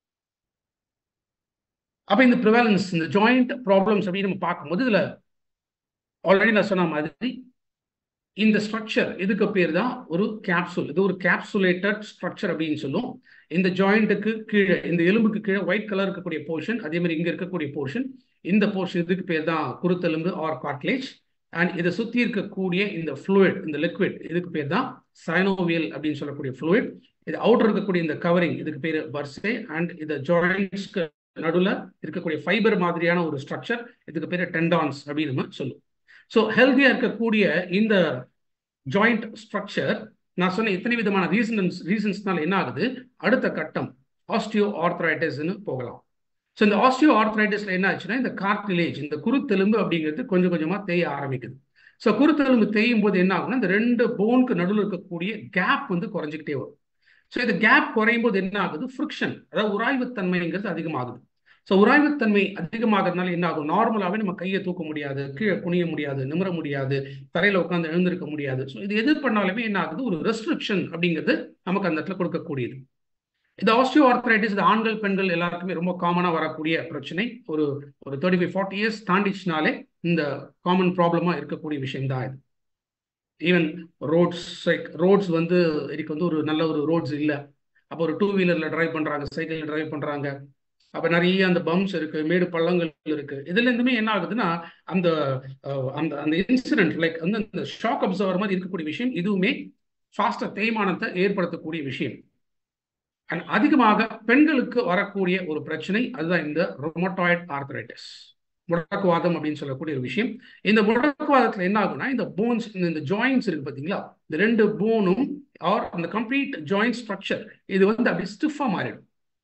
அப்போ இந்த ப்ரிவாலன்ஸ் இந்த ஜாயிண்ட் ப்ராப்ளம்ஸ் அப்படின்னு நம்ம பார்க்கும்போது இதில் ஆல்ரெடி நான் சொன்ன மாதிரி இந்த ஸ்ட்ரக்சர் இதுக்கு பேர் தான் ஒரு கேப்சூல் இது ஒரு கேப்சுலேட்டட் ஸ்ட்ரக்சர் அப்படின்னு சொல்லும் இந்த ஜாயிண்ட்டுக்கு கீழே இந்த எலும்புக்கு கீழே ஒயிட் கலர் இருக்கக்கூடிய போர்ஷன் அதே மாதிரி இங்கே இருக்கக்கூடிய போர்ஷன் இந்த போர்ஷன் இதுக்கு பேர் தான் குருத்தெலும்பு ஆர் கார்ட்லேஜ் அண்ட் இதை சுற்றி இருக்கக்கூடிய இந்த ஃப்ளூயிட் இந்த லிக்விட் இதுக்கு பேர் தான் சைனோவியல் அப்படின்னு சொல்லக்கூடிய ஃப்ளூயிட் இது அவுட்டர் இருக்கக்கூடிய இந்த கவரிங் இதுக்கு பேர் வர்சே அண்ட் இந்த ஜாயிண்ட்ஸ்க்கு நடுவில் இருக்கக்கூடிய ஃபைபர் மாதிரியான ஒரு ஸ்ட்ரக்சர் இதுக்கு பேர் டெண்டான்ஸ் அப்படின்னு நம்ம சொல்லுவோம் ஸோ ஹெல்த்தியாக இருக்கக்கூடிய இந்த ஜாயிண்ட் ஸ்ட்ரக்சர் நான் சொன்ன இத்தனை விதமான ரீசன்ஸ் ரீசன்ஸ்னால என்ன ஆகுது அடுத்த கட்டம் ஆஸ்டியோ ஆர்த்ரைட்டிஸ்னு போகலாம் ஸோ இந்த ஆஸ்டியோ ஆர்த்ரைட்டிஸ்ல என்ன ஆச்சுன்னா இந்த கார்டிலேஜ் இந்த குருத்தெலும்பு அப்படிங்கிறது கொஞ்சம் கொஞ்சமாக தேய ஆரம்பிக்குது ஸோ குருத்தெலும்பு தேயும் போது என்ன ஆகும்னா இந்த ரெண்டு போனுக்கு நடுவில் இருக்கக்கூடிய கேப் வந்து குறைஞ்சிக்கிட்டே வரும் ஸோ இந்த கேப் குறையும் போது என்ன ஆகுது ஃப்ரிக்ஷன் அதாவது உராய்வுத்தன்மைங்கிறது அதிகமாகுது ஸோ உராய்வுத்தன்மை அதிகமாகிறதுனால என்ன ஆகும் நார்மலாகவே நம்ம கையை தூக்க முடியாது கீழே குனிய முடியாது நிமிர முடியாது தரையில் உட்காந்து எழுந்திருக்க முடியாது ஸோ இது எது பண்ணாலுமே என்ன ஆகுது ஒரு ரெஸ்ட்ரிக்ஷன் அப்படிங்கிறது நமக்கு அந்த இடத்துல கொடுக்கக்கூடியது இது ஆஸ்டியோ ஆர்த்ரைட்டிஸ் இது ஆண்கள் பெண்கள் எல்லாருக்குமே ரொம்ப காமனாக வரக்கூடிய பிரச்சனை ஒரு ஒரு தேர்ட்டி ஃபைவ் ஃபார்ட்டி இயர்ஸ் தாண்டிச்சுனாலே இந்த காமன் ப்ராப்ளமாக இருக்கக்கூடிய விஷயம் தான் இது ஈவன் ரோட்ஸ் ரோட்ஸ் வந்து இதுக்கு வந்து ஒரு நல்ல ஒரு ரோட்ஸ் இல்லை அப்போ ஒரு டூ வீலரில் ட்ரைவ் பண்ணுறாங்க சைக்கிளில் ட்ரைவ் பண்ணுறாங்க அப்போ நிறைய அந்த பம்ப்ஸ் இருக்கு மேடு பள்ளங்கள் இருக்கு இதுல இருந்துமே என்ன ஆகுதுன்னா அந்த அந்த அந்த இன்சிடென்ட் லைக் வந்து அந்த ஷாக் அப்சர்வர் மாதிரி இருக்கக்கூடிய விஷயம் இதுவுமே ஃபாஸ்டர் தேய்மானத்தை ஏற்படுத்தக்கூடிய விஷயம் அண்ட் அதிகமாக பெண்களுக்கு வரக்கூடிய ஒரு பிரச்சனை அதுதான் இந்த ரொமட்டாய்ட் ஆர்த்தரைட்டிஸ் முடக்குவாதம் அப்படின்னு சொல்லக்கூடிய ஒரு விஷயம் இந்த முடக்குவாதத்தில் என்ன ஆகும்னா இந்த போன்ஸ் இந்த ஜாயின்ஸ் இருக்கு பார்த்தீங்களா இந்த ரெண்டு போனும் ஆர் அந்த கம்ப்ளீட் ஜாயிண்ட் ஸ்ட்ரக்சர் இது வந்து அப்படி ஸ்டிஃபாக மாறிடும்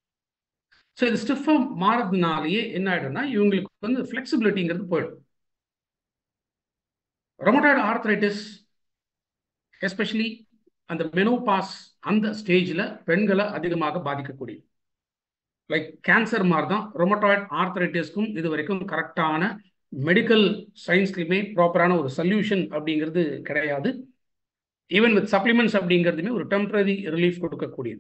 ஸோ இது ஸ்டிஃபாக மாறதுனாலேயே என்ன ஆகிடும்னா இவங்களுக்கு வந்து ஃப்ளெக்சிபிலிட்டிங்கிறது போயிடும் ரொமட்டாய்டு ஆர்த்ரைட்டிஸ் எஸ்பெஷலி அந்த மெனோபாஸ் அந்த ஸ்டேஜில் பெண்களை அதிகமாக பாதிக்கக்கூடிய லைக் கேன்சர் மாதிரி தான் ரொமட்டாய்ட் ஆர்த்தரைட்டிஸ்க்கும் இது வரைக்கும் கரெக்டான மெடிக்கல் சயின்ஸ்லையுமே ப்ராப்பரான ஒரு சொல்யூஷன் அப்படிங்கிறது கிடையாது ஈவன் வித் சப்ளிமெண்ட்ஸ் அப்படிங்கிறதுமே ஒரு டெம்பரரி ரிலீஃப் கொடுக்கக்கூடியது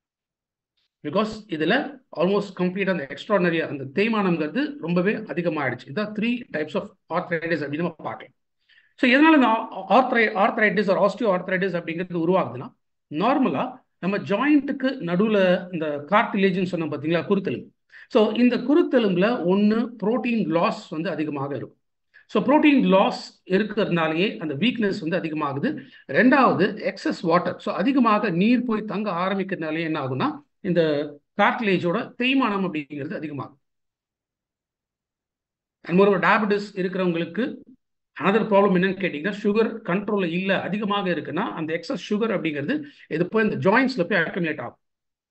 பிகாஸ் இதில் ஆல்மோஸ்ட் கம்ப்ளீட் அந்த எக்ஸ்ட்ரானரி அந்த தேய்மானம்ங்கிறது ரொம்பவே அதிகமாகிடுச்சு இதான் த்ரீ டைப்ஸ் ஆஃப் ஆர்த்ரைட்டிஸ் அப்படின்னு நம்ம பார்க்கலாம் ஸோ எதனால இந்த ஆர்த்ரை ஆர்த்ரைட்டிஸ் ஒரு ஆஸ்டியோ ஆர்த்ரைட்டிஸ் அப்படிங்கிறது உருவாகுதுன்னா நார்மலாக நம்ம ஜாயிண்ட்டுக்கு நடுவில் இந்த கார்டிலேஜ்னு சொன்னோம் பார்த்தீங்களா குருத்தெலும்பு ஸோ இந்த குருத்தெலும்பில் ஒன்று ப்ரோட்டீன் லாஸ் வந்து அதிகமாக இருக்கும் ஸோ ப்ரோட்டீன் லாஸ் இருக்கிறதுனாலேயே அந்த வீக்னஸ் வந்து அதிகமாகுது ரெண்டாவது எக்ஸஸ் வாட்டர் ஸோ அதிகமாக நீர் போய் தங்க ஆரம்பிக்கிறதுனாலே என்ன ஆகும்னா இந்த கார்டிலேஜோட தேய்மானம் அப்படிங்கிறது அதிகமாகும் அண்ட் ஒரு டயபெட்டிஸ் இருக்கிறவங்களுக்கு அனதர் ப்ராப்ளம் என்னன்னு கேட்டிங்கன்னா சுகர் கண்ட்ரோலில் இல்லை அதிகமாக இருக்குன்னா அந்த எக்ஸஸ் சுகர் அப்படிங்கிறது இது போய் இந்த ஜாயின்ஸில் போய் அக்கமுலேட் ஆகும்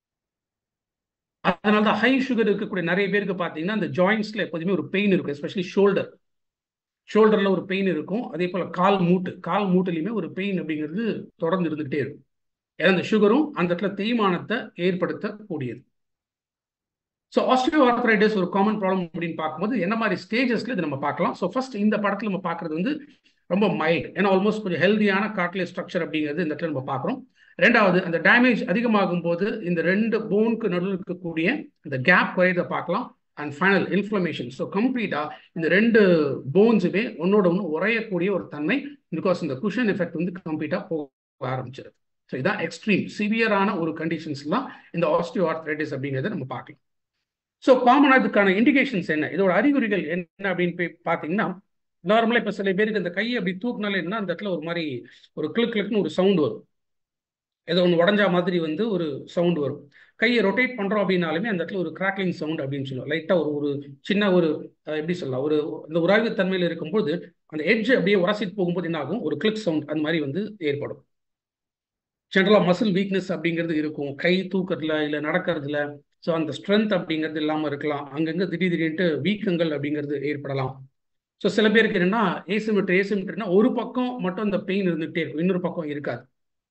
அதனால தான் ஹை சுகர் இருக்கக்கூடிய நிறைய பேருக்கு பார்த்தீங்கன்னா அந்த ஜாயின்ஸில் எப்போதுமே ஒரு பெயின் இருக்கும் எஸ்பெஷலி ஷோல்டர் ஷோல்டரில் ஒரு பெயின் இருக்கும் அதே போல் கால் மூட்டு கால் மூட்டுலையுமே ஒரு பெயின் அப்படிங்கிறது தொடர்ந்து இருந்துகிட்டே இருக்கும் ஏன்னா அந்த சுகரும் அந்த இடத்துல தேய்மானத்தை ஏற்படுத்தக்கூடியது ஸோ ஆஸ்ட்ரியோ ஆர்த்ரைட்டிஸ் ஒரு காமன் ப்ராப்ளம் அப்படின்னு பார்க்கும்போது என்ன மாதிரி ஸ்டேஜஸ்ல இது நம்ம பார்க்கலாம் ஸோ ஃபர்ஸ்ட் இந்த படத்தில் நம்ம பார்க்குறது வந்து ரொம்ப மைல்டு ஏன்னா ஆல்மோஸ்ட் கொஞ்சம் ஹெல்தியான கார்ட்லேஜ் ஸ்ட்ரக்சர் அப்படிங்கிறது இந்த இடத்துல நம்ம பார்க்குறோம் ரெண்டாவது அந்த டேமேஜ் அதிகமாகும் போது இந்த ரெண்டு போனுக்கு நடுவில் இருக்கக்கூடிய இந்த கேப் குறையதை பார்க்கலாம் அண்ட் ஃபைனல் இன்ஃப்ளமேஷன் ஸோ கம்ப்ளீட்டாக இந்த ரெண்டு போன்ஸுமே ஒன்னோட ஒன்று உரையக்கூடிய ஒரு தன்மை பிகாஸ் இந்த குஷன் எஃபெக்ட் வந்து கம்ப்ளீட்டாக போக ஆரம்பிச்சிருது ஸோ இதான் எக்ஸ்ட்ரீம் சிவியரான ஒரு கண்டிஷன்ஸ்லாம் இந்த ஆஸ்டியோ ஆர்த்ரைட்டிஸ் அப்படிங்கிறத நம்ம பார்க்கலாம் ஸோ காமனாக இதுக்கான இண்டிகேஷன்ஸ் என்ன இதோட அறிகுறிகள் என்ன அப்படின்னு போய் பார்த்தீங்கன்னா நார்மலாக இப்போ சில பேருக்கு இந்த கையை அப்படி தூக்குனாலே என்ன அந்த இடத்துல ஒரு மாதிரி ஒரு கிளிக் கிளிக்னு ஒரு சவுண்ட் வரும் ஏதோ ஒன்று உடஞ்சா மாதிரி வந்து ஒரு சவுண்ட் வரும் கையை ரொட்டேட் பண்ணுறோம் அப்படின்னாலுமே அந்த இடத்துல ஒரு கிராக்லிங் சவுண்ட் அப்படின்னு சொல்லுவோம் லைட்டாக ஒரு ஒரு சின்ன ஒரு எப்படி சொல்லலாம் ஒரு இந்த உராய்வு தன்மையில் இருக்கும்போது அந்த எட்ஜ் அப்படியே உரசிட்டு போகும்போது என்ன ஆகும் ஒரு கிளிக் சவுண்ட் அந்த மாதிரி வந்து ஏற்படும் ஜென்ரலாக மசில் வீக்னஸ் அப்படிங்கிறது இருக்கும் கை தூக்கிறதுல இல்லை நடக்கிறதுல ஸோ அந்த ஸ்ட்ரென்த் அப்படிங்கிறது இல்லாமல் இருக்கலாம் அங்கங்கே திடீர் திடீர்னு வீக்கங்கள் அப்படிங்கிறது ஏற்படலாம் ஸோ சில பேருக்கு என்னென்னா ஏசிமெட்ரி ஏசிமெட்ரினா ஒரு பக்கம் மட்டும் அந்த பெயின் இருந்துகிட்டே இருக்கும் இன்னொரு பக்கம் இருக்காது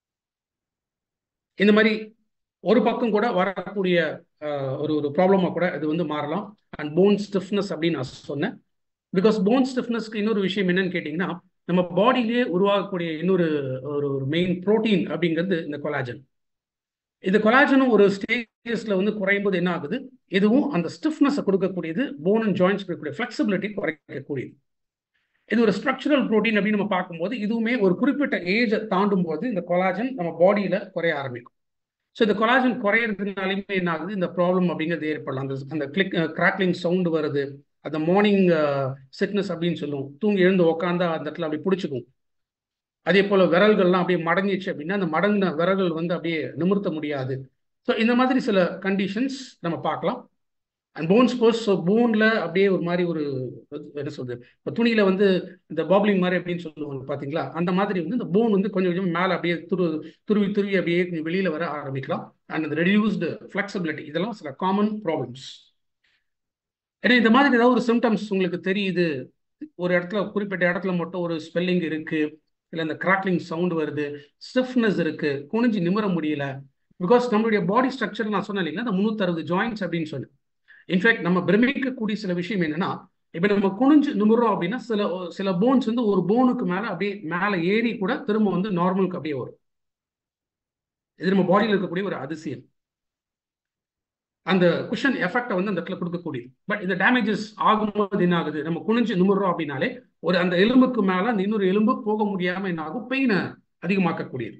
இந்த மாதிரி ஒரு பக்கம் கூட வரக்கூடிய ஒரு ஒரு ப்ராப்ளமாக கூட இது வந்து மாறலாம் அண்ட் போன் ஸ்டிஃப்னஸ் அப்படின்னு நான் சொன்னேன் பிகாஸ் போன் ஸ்டிஃப்னஸ்க்கு இன்னொரு விஷயம் என்னன்னு கேட்டிங்கன்னா நம்ம பாடியிலேயே உருவாகக்கூடிய இன்னொரு ஒரு ஒரு மெயின் புரோட்டீன் அப்படிங்கிறது இந்த கொலாஜன் இந்த கொலாஜனும் ஒரு ஸ்டேஜஸ்ல வந்து குறையும் போது என்ன ஆகுது இதுவும் அந்த ஸ்டிஃப்னஸை கொடுக்கக்கூடியது போன் அண்ட் ஜாயின்ஸ் கொடுக்கக்கூடிய ஃபிளெக்சிபிலிட்டி குறைக்கக்கூடியது இது ஒரு ஸ்ட்ரக்சரல் ப்ரோட்டீன் அப்படின்னு நம்ம பார்க்கும்போது இதுவுமே ஒரு குறிப்பிட்ட ஏஜை தாண்டும் போது இந்த கொலாஜன் நம்ம பாடியில குறைய ஆரம்பிக்கும் ஸோ இந்த கொலாஜன் குறையிறதுனாலுமே என்ன ஆகுது இந்த ப்ராப்ளம் அப்படிங்கிறது ஏற்படலாம் அந்த அந்த கிளிக் கிராக்லிங் சவுண்டு வருது அந்த மார்னிங் சிக்னஸ் அப்படின்னு சொல்லுவோம் தூங்கி எழுந்து உக்காந்தா அந்த இடத்துல அப்படி பிடிச்சிக்கும் அதே போல விரல்கள்லாம் அப்படியே மடங்கிச்சு அப்படின்னா அந்த மடங்கின விரல்கள் வந்து அப்படியே நிமிர்த்த முடியாது ஸோ இந்த மாதிரி சில கண்டிஷன்ஸ் நம்ம பார்க்கலாம் அண்ட் போன்ஸ் போஸ் ஸோ போனில் அப்படியே ஒரு மாதிரி ஒரு என்ன சொல்றது இப்போ துணியில் வந்து இந்த பாப்லிங் மாதிரி அப்படின்னு சொல்லுவாங்க பார்த்தீங்களா அந்த மாதிரி வந்து இந்த போன் வந்து கொஞ்சம் கொஞ்சம் மேலே அப்படியே துரு துருவி துருவி அப்படியே வெளியில் வர ஆரம்பிக்கலாம் அண்ட் அந்த ரெடியூஸ்டு ஃப்ளெக்சிபிலிட்டி இதெல்லாம் சில காமன் ப்ராப்ளம்ஸ் ஏன்னா இந்த மாதிரி ஏதாவது ஒரு சிம்டம்ஸ் உங்களுக்கு தெரியுது ஒரு இடத்துல குறிப்பிட்ட இடத்துல மட்டும் ஒரு ஸ்பெல்லிங் இருக்கு இல்லை இந்த கிராக்லிங் சவுண்ட் வருது ஸ்டிஃப்னஸ் இருக்கு குனிஞ்சு நிமிர முடியல பிகாஸ் நம்மளுடைய பாடி ஸ்ட்ரக்சர் நான் சொன்னேன் இல்லைங்களா அந்த முந்நூற்றறுபது ஜாயின்ஸ் அப்படின்னு சொல்லி இன்ஃபேக்ட் நம்ம பிரமிக்கக்கூடிய சில விஷயம் என்னன்னா இப்போ நம்ம குனிஞ்சு நிமிடுறோம் அப்படின்னா சில சில போன்ஸ் வந்து ஒரு போனுக்கு மேலே அப்படியே மேலே ஏறி கூட திரும்ப வந்து நார்மலுக்கு அப்படியே வரும் இது நம்ம பாடியில் இருக்கக்கூடிய ஒரு அதிசயம் அந்த குஷன் எஃபெக்டை வந்து அந்த இடத்துல கொடுக்கக்கூடியது பட் இந்த டேமேஜஸ் ஆகும்போது என்ன ஆகுது நம்ம குனிஞ்சு நிமிடுறோம் அப்படின்னாலே ஒரு அந்த எலும்புக்கு மேலே அந்த இன்னொரு எலும்பு போக முடியாம என்ன ஆகும் பெயினை அதிகமாக்கக்கூடியது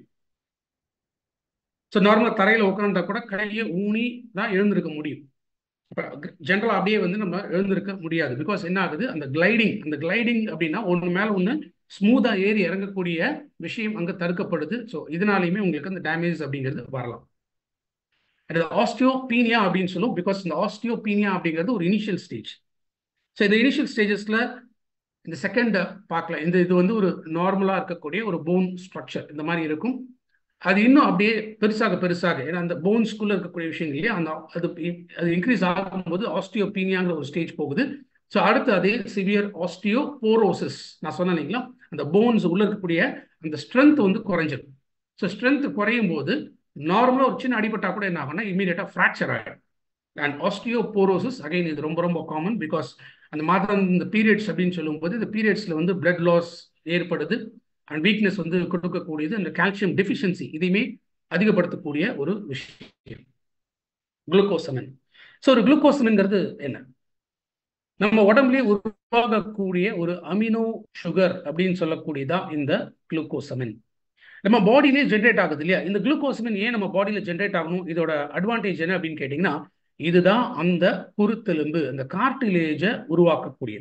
ஸோ நார்மலாக தரையில் உட்காந்தா கூட கையை ஊனி தான் எழுந்திருக்க முடியும் இப்போ ஜென்ரலாக அப்படியே வந்து நம்ம எழுந்திருக்க முடியாது பிகாஸ் என்ன ஆகுது அந்த கிளைடிங் அந்த கிளைடிங் அப்படின்னா ஒன்று மேலே ஒன்று ஸ்மூத்தாக ஏறி இறங்கக்கூடிய விஷயம் அங்கே தடுக்கப்படுது ஸோ இதனாலையுமே உங்களுக்கு அந்த டேமேஜ் அப்படிங்கிறது வரலாம் அது ஆஸ்டியோபீனியா அப்படின்னு சொல்லுவோம் பிகாஸ் இந்த ஆஸ்டியோபீனியா அப்படிங்கிறது ஒரு இனிஷியல் ஸ்டேஜ் ஸோ இந்த இனிஷியல் ஸ்டேஜஸில் இந்த செகண்ட் பார்க்கலாம் இந்த இது வந்து ஒரு நார்மலாக இருக்கக்கூடிய ஒரு போன் ஸ்ட்ரக்சர் இந்த மாதிரி இருக்கும் அது இன்னும் அப்படியே பெருசாக பெருசாக ஏன்னா அந்த போன்ஸ்குள்ளே இருக்கக்கூடிய விஷயங்கள் இல்லையா அந்த அது அது இன்க்ரீஸ் ஆகும்போது ஆஸ்டியோபீனியாங்கிற ஒரு ஸ்டேஜ் போகுது ஸோ அடுத்து அதே சிவியர் ஆஸ்டியோ போரோசிஸ் நான் சொன்னேன் இல்லைங்களா அந்த போன்ஸ் உள்ள இருக்கக்கூடிய அந்த ஸ்ட்ரென்த் வந்து குறைஞ்சிடும் ஸோ ஸ்ட்ரென்த் குறையும் போது நார்மலாக ஒரு சின்ன அடிபட்டா கூட என்ன ஆகும்னா இமீடியட்டாக ஃப்ராக்சர் ஆகிடும் அண்ட் ஆஸ்டியோபோரோசிஸ் அகைன் இது ரொம்ப ரொம்ப காமன் பிகாஸ் அந்த மாதம் இந்த பீரியட்ஸ் அப்படின்னு சொல்லும்போது இந்த பீரியட்ஸில் வந்து பிளட் லாஸ் ஏற்படுது அண்ட் வீக்னஸ் வந்து கொடுக்கக்கூடியது அந்த கால்சியம் டெஃபிஷியன்சி இதையுமே அதிகப்படுத்தக்கூடிய ஒரு விஷயம் குளுக்கோசமின் ஸோ ஒரு குளுக்கோசமின்ங்கிறது என்ன நம்ம உடம்புலேயே உருவாகக்கூடிய ஒரு அமினோ சுகர் அப்படின்னு சொல்லக்கூடியதான் இந்த குளுக்கோசமின் நம்ம பாடியிலே ஜென்ரேட் ஆகுது இல்லையா இந்த குளுக்கோசமின் ஏன் நம்ம பாடியில் ஜென்ரேட் ஆகணும் இதோட அட்வான்டேஜ் என்ன அப்படின்னு கேட்டிங்கன்னா இதுதான் அந்த குருத்தெலும்பு அந்த கார்டிலேஜை உருவாக்கக்கூடியது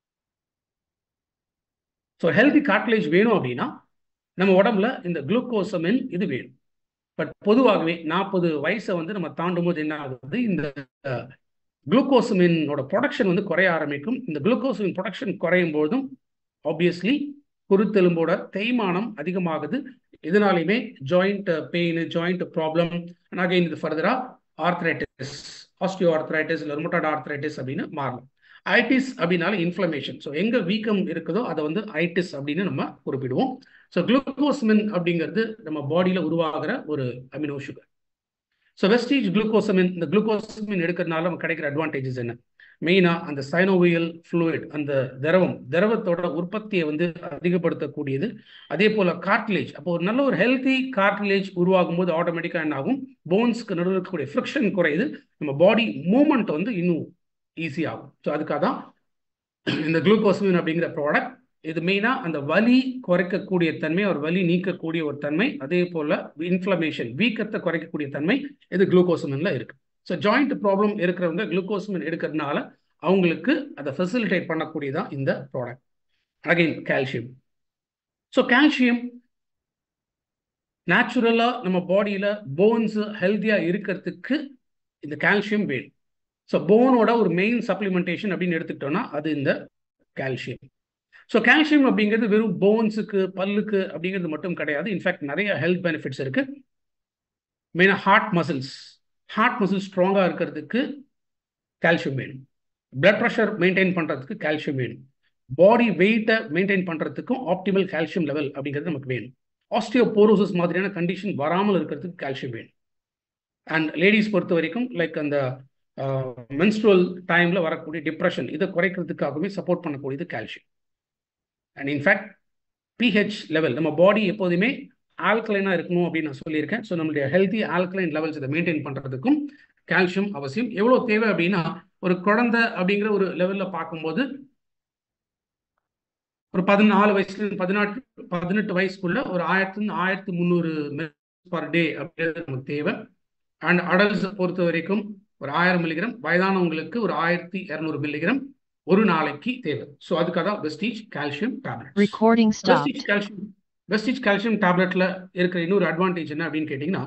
ஸோ ஹெல்தி கார்டிலேஜ் வேணும் அப்படின்னா நம்ம உடம்புல இந்த குளுக்கோசமின் இது வேணும் பட் பொதுவாகவே நாற்பது வயசை வந்து நம்ம தாண்டும் போது என்ன ஆகுது இந்த குளுக்கோசமினோட ப்ரொடக்ஷன் வந்து குறைய ஆரம்பிக்கும் இந்த குளுக்கோசமின் ப்ரொடக்ஷன் குறையும் போதும் ஆப்வியஸ்லி குருத்தெலும்போட தேய்மானம் அதிகமாகுது இதனாலையுமே joint pain joint problem again இது ஃபர்தரா ஆர்த்ரைட்டிஸ் ஆஸ்டியோ ஆர்த்ரைட்டிஸ் இல்லை ருமட்டாட் ஆர்த்ரைட்டிஸ் அப்படின்னு மாறலாம் ஐட்டிஸ் அப்படின்னாலும் இன்ஃப்ளமேஷன் ஸோ எங்கே வீக்கம் இருக்குதோ அதை வந்து ஐட்டிஸ் அப்படின்னு நம்ம குறிப்பிடுவோம் ஸோ குளுக்கோஸ்மின் அப்படிங்கிறது நம்ம பாடியில் உருவாகிற ஒரு amino sugar so Vestige glucosamine இந்த குளுக்கோசமின் எடுக்கிறதுனால நமக்கு கிடைக்கிற அட்வான்டேஜஸ் என்ன மெயினாக அந்த சைனோவியல் ஃப்ளூயிட் அந்த திரவம் திரவத்தோட உற்பத்தியை வந்து அதிகப்படுத்தக்கூடியது அதே போல் கார்டிலேஜ் அப்போ ஒரு நல்ல ஒரு ஹெல்த்தி கார்டிலேஜ் உருவாகும் போது ஆட்டோமேட்டிக்காக என்ன ஆகும் போன்ஸ்க்கு நடுவில் இருக்கக்கூடிய ஃப்ரிக்ஷன் குறையுது நம்ம பாடி மூமெண்ட் வந்து இன்னும் ஈஸி ஆகும் ஸோ அதுக்காக தான் இந்த குளுக்கோசமின் அப்படிங்கிற ப்ராடக்ட் இது மெயினாக அந்த வலி குறைக்கக்கூடிய தன்மை ஒரு வலி நீக்கக்கூடிய ஒரு தன்மை அதே போல் இன்ஃப்ளமேஷன் வீக்கத்தை குறைக்கக்கூடிய தன்மை இது குளுக்கோசமின்ல இருக்கு ஸோ ஜாயிண்ட் ப்ராப்ளம் இருக்கிறவங்க குளுக்கோசமின் எடுக்கிறதுனால அவங்களுக்கு அதை ஃபெசிலிட்டேட் பண்ணக்கூடியதான் இந்த product again calcium so calcium நேச்சுரலாக நம்ம பாடியில் போன்ஸ் ஹெல்த்தியாக இருக்கிறதுக்கு இந்த கால்சியம் வேணும் ஸோ போனோட ஒரு மெயின் சப்ளிமெண்டேஷன் அப்படின்னு எடுத்துக்கிட்டோம்னா அது இந்த கால்சியம் ஸோ கால்சியம் அப்படிங்கிறது வெறும் போன்ஸுக்கு பல்லுக்கு அப்படிங்கிறது மட்டும் கிடையாது இன்ஃபேக்ட் நிறைய ஹெல்த் பெனிஃபிட்ஸ் இருக்கு மெயினாக ஹார்ட் மசில்ஸ் ஹார்ட் மசில்ஸ் ஸ்ட்ராங்காக இருக்கிறதுக்கு கால்சியம் வேணும் பிளட் ப்ரெஷர் மெயின்டைன் பண்ணுறதுக்கு கால்சியம் வேணும் பாடி வெயிட்டை மெயின்டைன் பண்ணுறதுக்கும் ஆப்டிமல் கால்சியம் லெவல் அப்படிங்கிறது நமக்கு வேணும் ஆஸ்டியோபோரோசிஸ் மாதிரியான கண்டிஷன் வராமல் இருக்கிறதுக்கு கால்சியம் வேணும் அண்ட் லேடிஸ் பொறுத்த வரைக்கும் லைக் அந்த மென்ஸ்ட்ரல் டைமில் வரக்கூடிய டிப்ரெஷன் இதை குறைக்கிறதுக்காகவே சப்போர்ட் பண்ணக்கூடியது calcium and in fact pH level நம்ம பாடி எப்போதுமே ஆல்கலைனாக இருக்கணும் அப்படின்னு நான் சொல்லியிருக்கேன் ஸோ நம்மளுடைய ஹெல்த்தி ஆல்கலைன் லெவல்ஸ் இதை மெயின்டைன் பண்ணுறதுக்கும் கால்சியம் அவசியம் எவ்வளோ தேவை அப்படின்னா ஒரு குழந்தை அப்படிங்கிற ஒரு லெவலில் பார்க்கும்போது ஒரு பதினாலு வயசுல பதினாட்டு பதினெட்டு வயசுக்குள்ள ஒரு ஆயிரத்தி ஆயிரத்தி முந்நூறு பர் டே அப்படிங்கிறது நமக்கு தேவை அண்ட் அடல்ட்ஸ் பொறுத்த வரைக்கும் ஒரு ஆயிரம் மில்லிகிராம் வயதானவங்களுக்கு ஒரு ஆயிரத்தி இரநூறு மில்லிகிராம் ஒரு நாளைக்கு தேவை ஸோ அதுக்காக தான் Vestige calcium tablet Recording Vestige stopped. Calcium Vestige calcium டேப்லெட்ல இருக்கிற இன்னொரு அட்வான்டேஜ் என்ன அப்படின்னு கேட்டிங்கன்னா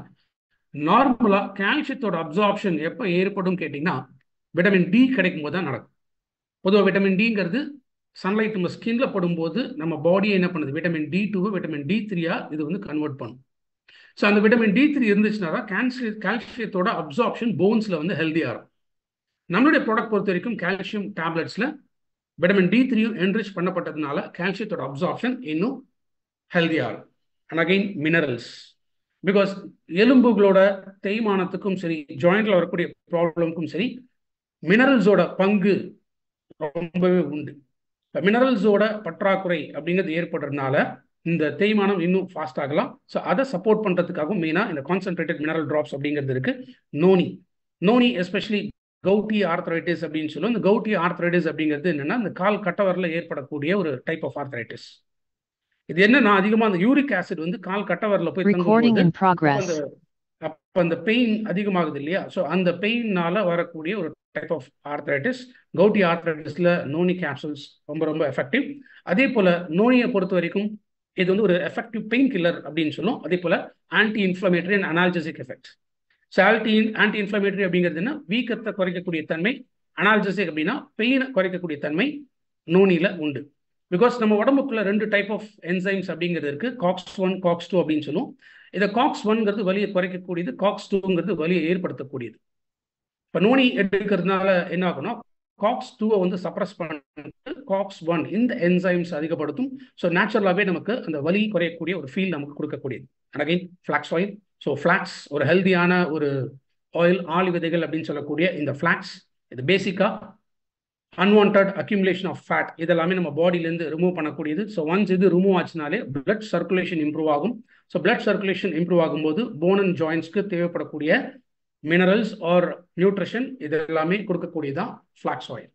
நார்மலா கால்சியத்தோட அப்சார்ப்ஷன் எப்போ ஏற்படும் கேட்டிங்கன்னா விட்டமின் டி கிடைக்கும் போது தான் நடக்கும் பொதுவாக விட்டமின் டிங்கிறது சன்லைட் நம்ம ஸ்கின்ல படும்போது நம்ம பாடியை என்ன பண்ணுது vitamin D to vitamin D த்ரீயா இது வந்து கன்வெர்ட் பண்ணும் ஸோ அந்த விட்டமின் டி த்ரீ இருந்துச்சுன்னா தான் கால்சிய கால்சியத்தோட அப்சார்ப்ஷன் போன்ஸில் வந்து ஹெல்த்தியாக இருக்கும் நம்மளுடைய ப்ராடக்ட் பொறுத்த வரைக்கும் கால்சியம் டேப்லெட்ஸில் விட்டமின் டி த்ரீயும் என்ரிச் பண்ணப்பட்டதுனால கால்சியத்தோட அப்சார்ப்ஷன் இன்னும் ஹெல்த்தியாக இருக்கும் அண்ட் அகைன் மினரல்ஸ் பிகாஸ் எலும்புகளோட தேய்மானத்துக்கும் சரி ஜாயிண்ட்ல வரக்கூடிய ப்ராப்ளம்க்கும் சரி மினரல்ஸோட பங்கு ரொம்பவே உண்டு இப்போ மினரல்ஸோட பற்றாக்குறை அப்படிங்கிறது ஏற்படுறதுனால இந்த தேய்மானம் இன்னும் ஃபாஸ்ட் ஆகலாம் ஸோ அதை சப்போர்ட் பண்ணுறதுக்காகவும் மெயினாக இந்த கான்சென்ட்ரேட்டட் மினரல் ட்ராப்ஸ் அப்படிங்கிறது இருக்கு noni noni especially gouty arthritis அப்படின்னு சொல்லுவோம் இந்த கவுட்டி ஆர்த்ரைட்டிஸ் அப்படிங்கிறது என்னன்னா இந்த கால் கட்டவரில் ஏற்படக்கூடிய ஒரு டைப் ஆஃப் ஆர்த்ரைட்டிஸ் இது என்னன்னா அதிகமாக அந்த யூரிக் ஆசிட் வந்து கால் கட்டவரில் போய் Recording தங்கும்போது in progress. அந்த அப்போ அந்த பெயின் அதிகமாகுது இல்லையா ஸோ அந்த பெயின்னால வரக்கூடிய ஒரு டைப் ஆஃப் ஆர்த்ரைட்டிஸ் கவுட்டி ஆர்த்ரைட்டிஸ்ல நோனி கேப்சூல்ஸ் ரொம்ப ரொம்ப எஃபெக்டிவ் அதே போல நோயை பொறுத்த வரைக்கும் இது வந்து ஒரு எஃபெக்டிவ் பெயின் கில்லர் அப்படின்னு சொல்லும் அதே போல anti inflammatory and analgesic effect so ஆல்டி ஆன்டி இன்ஃப்ளமேட்டரி அப்படிங்கிறது என்ன வீக்கத்தை குறைக்கக்கூடிய தன்மை அனால்ஜசிக் அப்படின்னா பெயினை குறைக்கக்கூடிய தன்மை நோனியில உண்டு பிகாஸ் நம்ம உடம்புக்குள்ள ரெண்டு டைப் ஆஃப் என்சைம்ஸ் அப்படிங்கிறது இருக்கு காக்ஸ் ஒன் காக்ஸ் டூ அப்படின்னு சொல்லுவோம் இதை காக்ஸ் ஒன்ங்கிறது வலியை குறைக்கக்கூடியது காக்ஸ் டூங்கிறது வலியை ஏற்படுத்தக்கூடியது இப்போ நோனி எடுக்கிறதுனால என்ன ஆகும்னா காக்ஸ் டூவை வந்து சப்ரஸ் பண்ணிட்டு காக்ஸ் ஒன் இந்த என்சைம்ஸ் அதிகப்படுத்தும் ஸோ நேச்சுரலாகவே நமக்கு அந்த வலி குறையக்கூடிய ஒரு ஃபீல் நமக்கு கொடுக்கக்கூடியது and again flax oil so flax ஒரு ஹெல்தியான ஒரு ஆயில் ஆளி விதைகள் அப்படின்னு சொல்லக்கூடிய இந்த ஃப்ளாக்ஸ் இது பேசிக்காக அன்வான்ட் அக்யூமுலேஷன் ஆஃப் ஃபேட் இதெல்லாமே நம்ம பாடியிலேருந்து ரிமூவ் பண்ணக்கூடியது ஸோ ஒன்ஸ் இது ரிமூவ் ஆச்சுனாலே பிளட் சர்க்குலேஷன் இம்ப்ரூவ் ஆகும் ஸோ பிளட் சர்க்குலேஷன் இம்ப்ரூவ் ஆகும்போது போன் அண்ட் ஜாயின்ஸ்க்கு தேவைப்படக்கூடிய மினரல்ஸ் ஆர் நியூட்ரிஷன் இது எல்லாமே கொடுக்கக்கூடியதான் ஃப்ளாக்ஸ் ஆயில்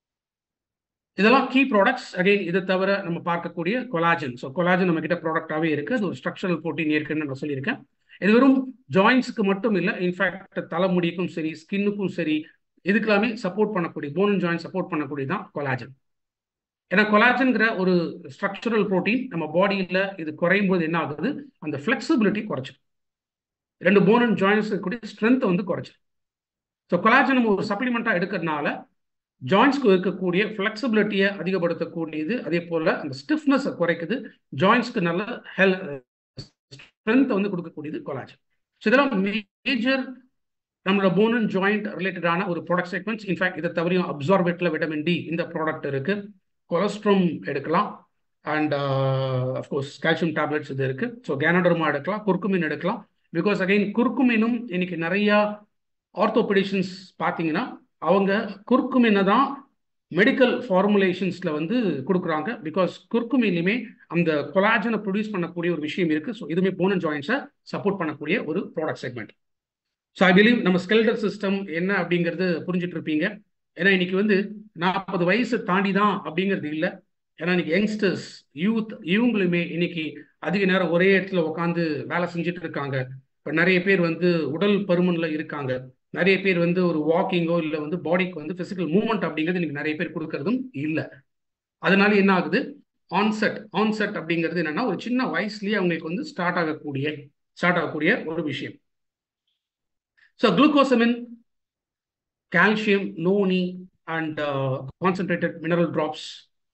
இதெல்லாம் கீ ப்ராடக்ட்ஸ் அகைன் இதை தவிர நம்ம பார்க்கக்கூடிய கொலாஜன் ஸோ கொலாஜன் நம்ம கிட்ட ப்ராடக்டாகவே இருக்கு அது ஒரு ஸ்ட்ரக்சரல் ப்ரோட்டீன் இருக்குன்னு நான் சொல்லியிருக்கேன் இது வெறும் ஜாயின்ஸுக்கு மட்டும் இல்லை இன்ஃபேக்ட் தலைமுடிக்கும் சரி ஸ்கின்னுக்கும் சரி இதுக்கெல்லாமே சப்போர்ட் பண்ணக்கூடிய போன் அண்ட் ஜாயின் சப்போர்ட் பண்ணக்கூடிய தான் கொலாஜன் ஏன்னா கொலாஜன்கிற ஒரு ஸ்ட்ரக்சரல் ப்ரோட்டீன் நம்ம பாடியில் இது குறையும் போது என்ன ஆகுது அந்த ஃப்ளெக்சிபிலிட்டி குறைச்சிடும் ரெண்டு போன் அண்ட் ஜாயின்ஸ் கூடிய ஸ்ட்ரென்த்தை வந்து குறைச்சிடும் ஸோ கொலாஜன் நம்ம ஒரு சப்ளிமெண்ட்டாக எடுக்கிறதுனால ஜாயின்ஸ்க்கு இருக்கக்கூடிய ஃப்ளெக்சிபிலிட்டியை அதிகப்படுத்தக்கூடியது அதே போல் அந்த ஸ்டிஃப்னஸை குறைக்குது ஜாயின்ஸ்க்கு நல்ல ஹெல் ஸ்ட்ரென்த்தை வந்து கொடுக்கக்கூடியது கொலாஜன் ஸோ இதெல்லாம் மேஜர் நம்மளோட போன் அண்ட் ஜாயிண்ட் ரிலேட்டடான ஒரு ப்ராடக்ட் செக்மெண்ட்ஸ் இன்ஃபேக்ட் இதை தவிரையும் அப்சார்பேட்டில் விட்டமின் டி இந்த ப்ராடக்ட் இருக்கு கொலஸ்ட்ரம் எடுக்கலாம் அண்ட் அஃப்கோர்ஸ் கால்சியம் டேப்லெட்ஸ் இது இருக்கு ஸோ கேனடர்மா எடுக்கலாம் குர்குமின் எடுக்கலாம் பிகாஸ் அகைன் குர்குமினும் இன்னைக்கு நிறையா ஆர்த்தோபெடிஷன்ஸ் பார்த்தீங்கன்னா அவங்க குர்குமினை தான் மெடிக்கல் ஃபார்முலேஷன்ஸில் வந்து கொடுக்குறாங்க பிகாஸ் குர்குமின்லையுமே அந்த கொலாஜனை ப்ரொடியூஸ் பண்ணக்கூடிய ஒரு விஷயம் இருக்குது ஸோ இதுவுமே போன் அண்ட் ஜாயின்ஸை சப்போர்ட் பண்ணக்கூடிய ஒரு product segment so I believe நம்ம ஸ்கெல்டர் சிஸ்டம் என்ன அப்படிங்கிறது புரிஞ்சுட்டு இருப்பீங்க ஏன்னா இன்னைக்கு வந்து நாற்பது வயசு தாண்டி தான் அப்படிங்கிறது இல்லை ஏன்னா இன்னைக்கு யங்ஸ்டர்ஸ் யூத் இவங்களுமே இன்னைக்கு அதிக நேரம் ஒரே இடத்துல உட்காந்து வேலை செஞ்சுட்டு இருக்காங்க இப்போ நிறைய பேர் வந்து உடல் பருமன்ல இருக்காங்க நிறைய பேர் வந்து ஒரு வாக்கிங்கோ இல்லை வந்து பாடிக்கு வந்து ஃபிசிக்கல் மூவ்மெண்ட் அப்படிங்கிறது இன்னைக்கு நிறைய பேர் கொடுக்கறதும் இல்லை அதனால என்ன ஆகுது ஆன்செட் ஆன்செட் அப்படிங்கிறது என்னன்னா ஒரு சின்ன வயசுலயே அவங்களுக்கு வந்து ஸ்டார்ட் ஆகக்கூடிய ஸ்டார்ட் ஆகக்கூடிய ஒரு விஷயம் so glucosamine calcium noni and concentrated mineral drops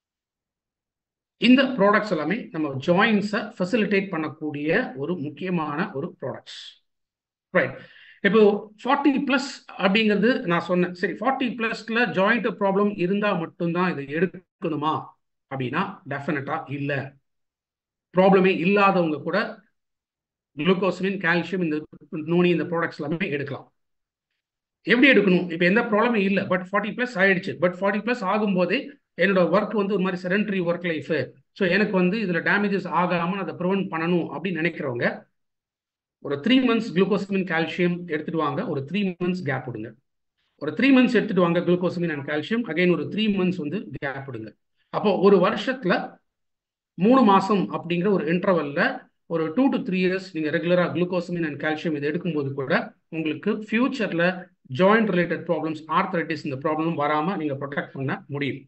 இந்த ப்ராடக்ட்ஸ் எல்லாமே நம்ம ஜாயின்ஸை ஃபெசிலிட்டேட் பண்ணக்கூடிய ஒரு முக்கியமான ஒரு ப்ராடக்ட்ஸ் ரைட் இப்போ ஃபார்ட்டி ப்ளஸ் அப்படிங்கிறது நான் சொன்னேன் சரி ஃபார்ட்டி ப்ளஸ்ல ஜாயிண்ட் ப்ராப்ளம் இருந்தால் மட்டும்தான் இதை எடுக்கணுமா அப்படின்னா டெஃபினட்டா இல்லை ப்ராப்ளமே இல்லாதவங்க கூட குளுக்கோசமின் கால்சியம் இந்த நோனி இந்த ப்ராடக்ட்ஸ் எல்லாமே எடுக்கலாம் எப்படி எடுக்கணும் இப்போ எந்த ப்ராப்ளமே இல்லை பட் ஃபார்ட்டி ப்ளஸ் ஆயிடுச்சு பட் ஃபார்ட்டி ப்ளஸ் ஆகும்போதே என்னோட ஒர்க் வந்து ஒரு மாதிரி செடன்ட்ரி ஒர்க் லைஃப் ஸோ எனக்கு வந்து இதில் டேமேஜஸ் ஆகாமல் அதை ப்ரிவென்ட் பண்ணணும் அப்படின்னு நினைக்கிறவங்க ஒரு த்ரீ மந்த்ஸ் குளுக்கோசமின் கால்சியம் எடுத்துட்டு வாங்க ஒரு த்ரீ மந்த்ஸ் கேப் விடுங்க ஒரு த்ரீ மந்த்ஸ் எடுத்துட்டு வாங்க குளுக்கோசமின் அண்ட் கால்சியம் அகைன் ஒரு த்ரீ மந்த்ஸ் வந்து கேப் விடுங்க அப்போ ஒரு வருஷத்துல மூணு மாசம் அப்படிங்கிற ஒரு இன்டர்வல்ல ஒரு டூ டு த்ரீ இயர்ஸ் நீங்க ரெகுலரா குளுக்கோசமின் அண்ட் கால்சியம் இது எடுக்கும்போது கூட உங்களுக்கு ஃபியூச்சர்ல ஜாயிண்ட் ரிலேட்டட் ப்ராப்ளம்ஸ் ஆர்த்தரைட்டிஸ் இந்த ப்ராப்ளம் வராம நீங்க ப்ரொடெக்ட் பண்ண முடியும்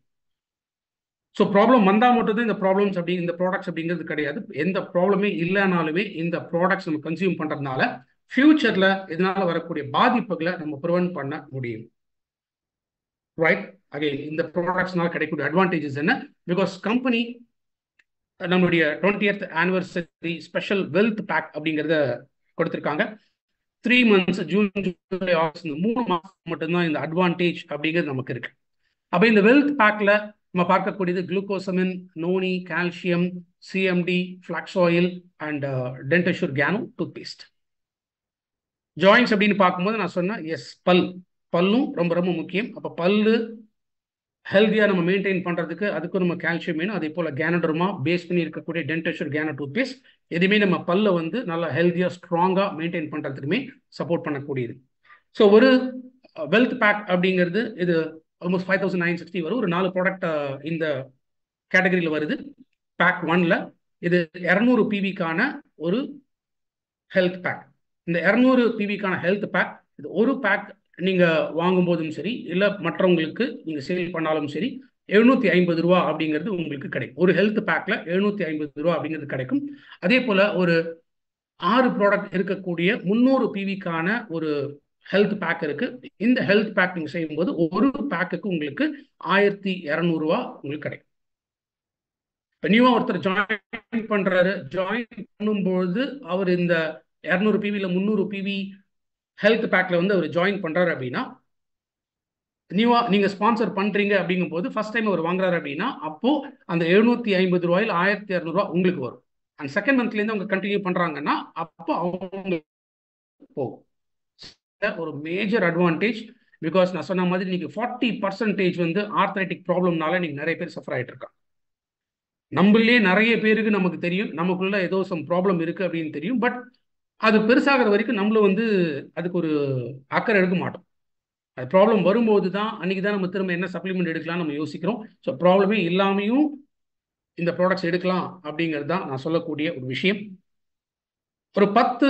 ஸோ ப்ராப்ளம் வந்தால் மட்டும்தான் இந்த ப்ராப்ளம்ஸ் அப்படி இந்த ப்ராடக்ட்ஸ் அப்படிங்கிறது கிடையாது எந்த ப்ராப்ளமே இல்லைனாலுமே இந்த ப்ராடக்ட்ஸ் நம்ம கன்சியூம் பண்ணுறதுனால ஃபியூச்சரில் இதனால வரக்கூடிய பாதிப்புகளை நம்ம ப்ரிவென்ட் பண்ண முடியும் ரைட் அகைன் இந்த ப்ராடக்ட்ஸ்னால கிடைக்கக்கூடிய அட்வான்டேஜஸ் என்ன பிகாஸ் கம்பெனி நம்மளுடைய twentieth anniversary special wealth pack அப்படிங்கிறத கொடுத்துருக்காங்க three months June July August இந்த மூணு மாதம் மட்டும்தான் இந்த அட்வான்டேஜ் அப்படிங்கிறது நமக்கு இருக்கு அப்போ இந்த வெல்த் பேக்கில் நம்ம பார்க்கக்கூடியது glucosamine noni calcium CMD flax oil and Dentassure கேனோ டூத் பேஸ்ட் ஜாயின்ஸ் அப்படின்னு பார்க்கும்போது நான் சொன்னேன் எஸ் பல் பல்லும் ரொம்ப ரொம்ப முக்கியம் அப்போ பல்லு ஹெல்த்தியாக நம்ம மெயின்டைன் பண்ணுறதுக்கு அதுக்கும் நம்ம கால்சியம் வேணும் அதே போல் கேனடர்மா பேஸ் பண்ணி இருக்கக்கூடிய டென்டஷூர் கேனோ டூத் பேஸ்ட் எதுவுமே நம்ம பல்ல வந்து நல்லா ஹெல்த்தியாக ஸ்ட்ராங்காக மெயின்டைன் பண்ணுறதுக்குமே சப்போர்ட் பண்ணக்கூடியது ஸோ ஒரு வெல்த் பேக் அப்படிங்கிறது இது almost five thousand nine sixty வரும் ஒரு நாலு ப்ராடக்ட் இந்த கேட்டகரியில் வருது பேக் ஒன்ல இது இரநூறு பிவிக்கான ஒரு ஹெல்த் பேக் இந்த இரநூறு பிவிக்கான ஹெல்த் பேக் இது ஒரு பேக் நீங்கள் வாங்கும்போதும் சரி இல்லை மற்றவங்களுக்கு நீங்கள் சேல் பண்ணாலும் சரி எழுநூத்தி ஐம்பது ரூபா அப்படிங்கிறது உங்களுக்கு கிடைக்கும் ஒரு ஹெல்த் பேக்கில் எழுநூத்தி ஐம்பது ரூபா அப்படிங்கிறது கிடைக்கும் அதே போல் ஒரு ஆறு ப்ராடக்ட் இருக்கக்கூடிய முந்நூறு பிவிக்கான ஒரு ஹெல்த் பேக் இருக்கு இந்த ஹெல்த் பேக் நீங்க செய்யும்போது ஒரு பேக்குக்கு உங்களுக்கு ஆயிரத்தி இரநூறுவா உங்களுக்கு கிடைக்கும் இப்போ நியூவா ஒருத்தர் ஜாயின் பண்றாரு ஜாயின் பண்ணும்போது அவர் இந்த இரநூறு பிவில முந்நூறு பிவி ஹெல்த் பேக்ல வந்து அவர் ஜாயின் பண்றாரு அப்படின்னா நியூவா நீங்க ஸ்பான்சர் பண்றீங்க அப்படிங்கும் போது ஃபர்ஸ்ட் டைம் அவர் வாங்குறாரு அப்படின்னா அப்போ அந்த எழுநூத்தி ஐம்பது ரூபாயில் ஆயிரத்தி இரநூறுவா உங்களுக்கு வரும் அண்ட் செகண்ட் மந்த்ல இருந்து அவங்க கண்டினியூ பண்றாங்கன்னா அப்போ அவங்க போகும் ஒரு மேஜர் அட்வான்டேஜ் பிகாஸ் நான் சொன்ன மாதிரி இன்னைக்கு ஃபார்ட்டி பர்சன்டேஜ் வந்து ஆர்த்தரைட்டிக் ப்ராப்ளம்னால இன்னைக்கு நிறைய பேர் சஃபர் ஆகிட்டு இருக்காங்க நம்மளே நிறைய பேருக்கு நமக்கு தெரியும் நமக்குள்ள ஏதோ சம் ப்ராப்ளம் இருக்கு அப்படின்னு தெரியும் பட் அது பெருசாகிற வரைக்கும் நம்மளும் வந்து அதுக்கு ஒரு அக்கறை எடுக்க மாட்டோம் அது ப்ராப்ளம் வரும்போது தான் அன்னைக்கு தான் நம்ம திரும்ப என்ன சப்ளிமெண்ட் எடுக்கலாம் நம்ம யோசிக்கிறோம் ஸோ ப்ராப்ளமே இல்லாமையும் இந்த ப்ராடக்ட்ஸ் எடுக்கலாம் அப்படிங்கிறது தான் நான் சொல்லக்கூடிய ஒரு விஷயம் ஒரு பத்து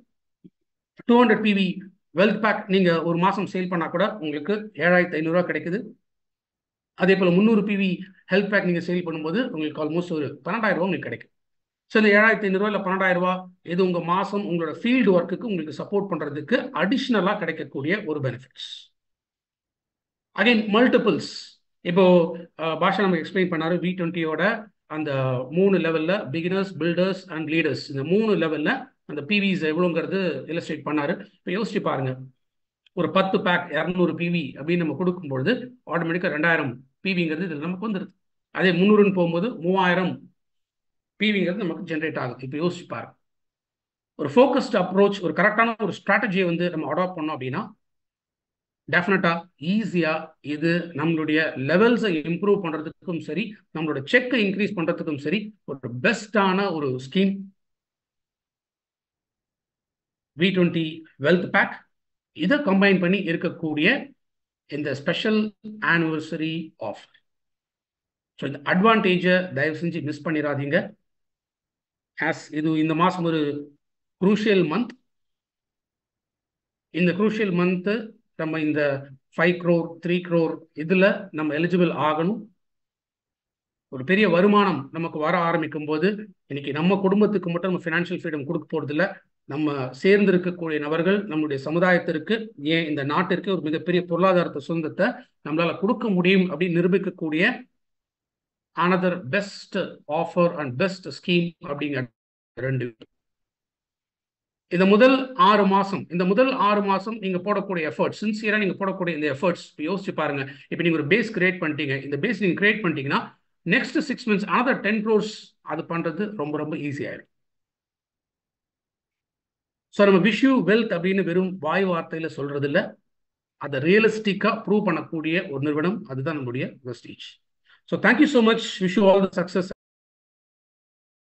two hundred PV wealth pack நீங்கள் ஒரு மாதம் சேல் பண்ணால் கூட உங்களுக்கு ஏழாயிரத்தி ஐநூறுரூவா கிடைக்குது அதே போல் முந்நூறு பிவி ஹெல்த் பேக் நீங்கள் சேல் பண்ணும்போது உங்களுக்கு ஆல்மோஸ்ட் ஒரு பன்னெண்டாயிரம் ரூபா உங்களுக்கு கிடைக்கும் ஸோ இந்த ஏழாயிரத்தி ஐநூறுரூவா இல்லை பன்னெண்டாயிரம் ரூபா இது உங்கள் மாதம் உங்களோட ஃபீல்டு ஒர்க்குக்கு உங்களுக்கு சப்போர்ட் பண்ணுறதுக்கு அடிஷ்னலாக கிடைக்கக்கூடிய ஒரு பெனிஃபிட்ஸ் அகைன் மல்டிபிள்ஸ் இப்போ பாஷா நமக்கு எக்ஸ்பிளைன் பண்ணாரு வி டுவெண்ட்டியோட அந்த மூணு லெவலில் பிகினர்ஸ் பில்டர்ஸ் அண்ட் லீடர்ஸ் இந்த மூணு லெவலில் அந்த பிவிஸ் எவ்வளோங்கிறது இலஸ்ட்ரேட் பண்ணாரு இப்போ யோசிச்சு பாருங்க ஒரு பத்து பேக் இரநூறு பிவி அப்படின்னு நம்ம கொடுக்கும்பொழுது ஆட்டோமேட்டிக்காக ரெண்டாயிரம் பிவிங்கிறது இதில் நமக்கு வந்துடுது அதே முந்நூறுன்னு போகும்போது மூவாயிரம் பிவிங்கிறது நமக்கு ஜென்ரேட் ஆகுது இப்போ யோசிச்சு பாருங்க ஒரு ஃபோக்கஸ்ட் அப்ரோச் ஒரு கரெக்டான ஒரு ஸ்ட்ராட்டஜியை வந்து நம்ம அடாப்ட் பண்ணோம் அப்படின்னா டெஃபினட்டாக ஈஸியாக இது நம்மளுடைய லெவல்ஸை இம்ப்ரூவ் பண்ணுறதுக்கும் சரி நம்மளோட செக்கை இன்க்ரீஸ் பண்ணுறதுக்கும் சரி ஒரு பெஸ்டான ஒரு scheme V twenty wealth pack இதை கம்பைன் பண்ணி இருக்கக்கூடிய இந்த ஸ்பெஷல் ஆனிவர்சரி ஆஃபர் ஸோ இந்த அட்வான்டேஜை தயவு செஞ்சு மிஸ் பண்ணிடாதீங்க ஆஸ் இது இந்த மாதம் ஒரு குரூஷியல் மந்த் இந்த குரூஷியல் மந்த்து நம்ம இந்த ஃபைவ் க்ரோர் த்ரீ க்ரோர் இதில் நம்ம எலிஜிபிள் ஆகணும் ஒரு பெரிய வருமானம் நமக்கு வர ஆரம்பிக்கும் போது இன்னைக்கு நம்ம குடும்பத்துக்கு மட்டும் நம்ம ஃபினான்ஷியல் ஃப்ரீடம் கொடுக்க போகிறதில்ல நம்ம சேர்ந்து இருக்கக்கூடிய நபர்கள் நம்மளுடைய சமுதாயத்திற்கு ஏன் இந்த நாட்டிற்கு ஒரு மிகப்பெரிய பொருளாதாரத்தை சுதந்திரத்தை நம்மளால கொடுக்க முடியும் அப்படின்னு நிரூபிக்கக்கூடிய another best offer and best scheme அப்படிங்கிற ரெண்டு இந்த முதல் ஆறு மாசம் இந்த முதல் ஆறு மாசம் நீங்க போடக்கூடிய எஃபர்ட்ஸ் சின்சியரா நீங்க போடக்கூடிய இந்த எஃபர்ட்ஸ் யோசிச்சு பாருங்க இப்போ நீங்க ஒரு பேஸ் கிரியேட் பண்ணிட்டீங்க இந்த பேஸ் நீங்க கிரியேட் பண்ணிட்டீங்கன்னா next six months another ten crores அது பண்றது ரொம்ப ரொம்ப ஈஸி ஆயிடும் ஸோ நம்ம விஷு வெல்த் அப்படின்னு வெறும் வாய் வார்த்தையில சொல்றது இல்லை அதை ரியலிஸ்டிக்கா ப்ரூவ் பண்ணக்கூடிய ஒரு நிறுவனம் அதுதான் நம்முடைய Vestige so thank you so much wish all the success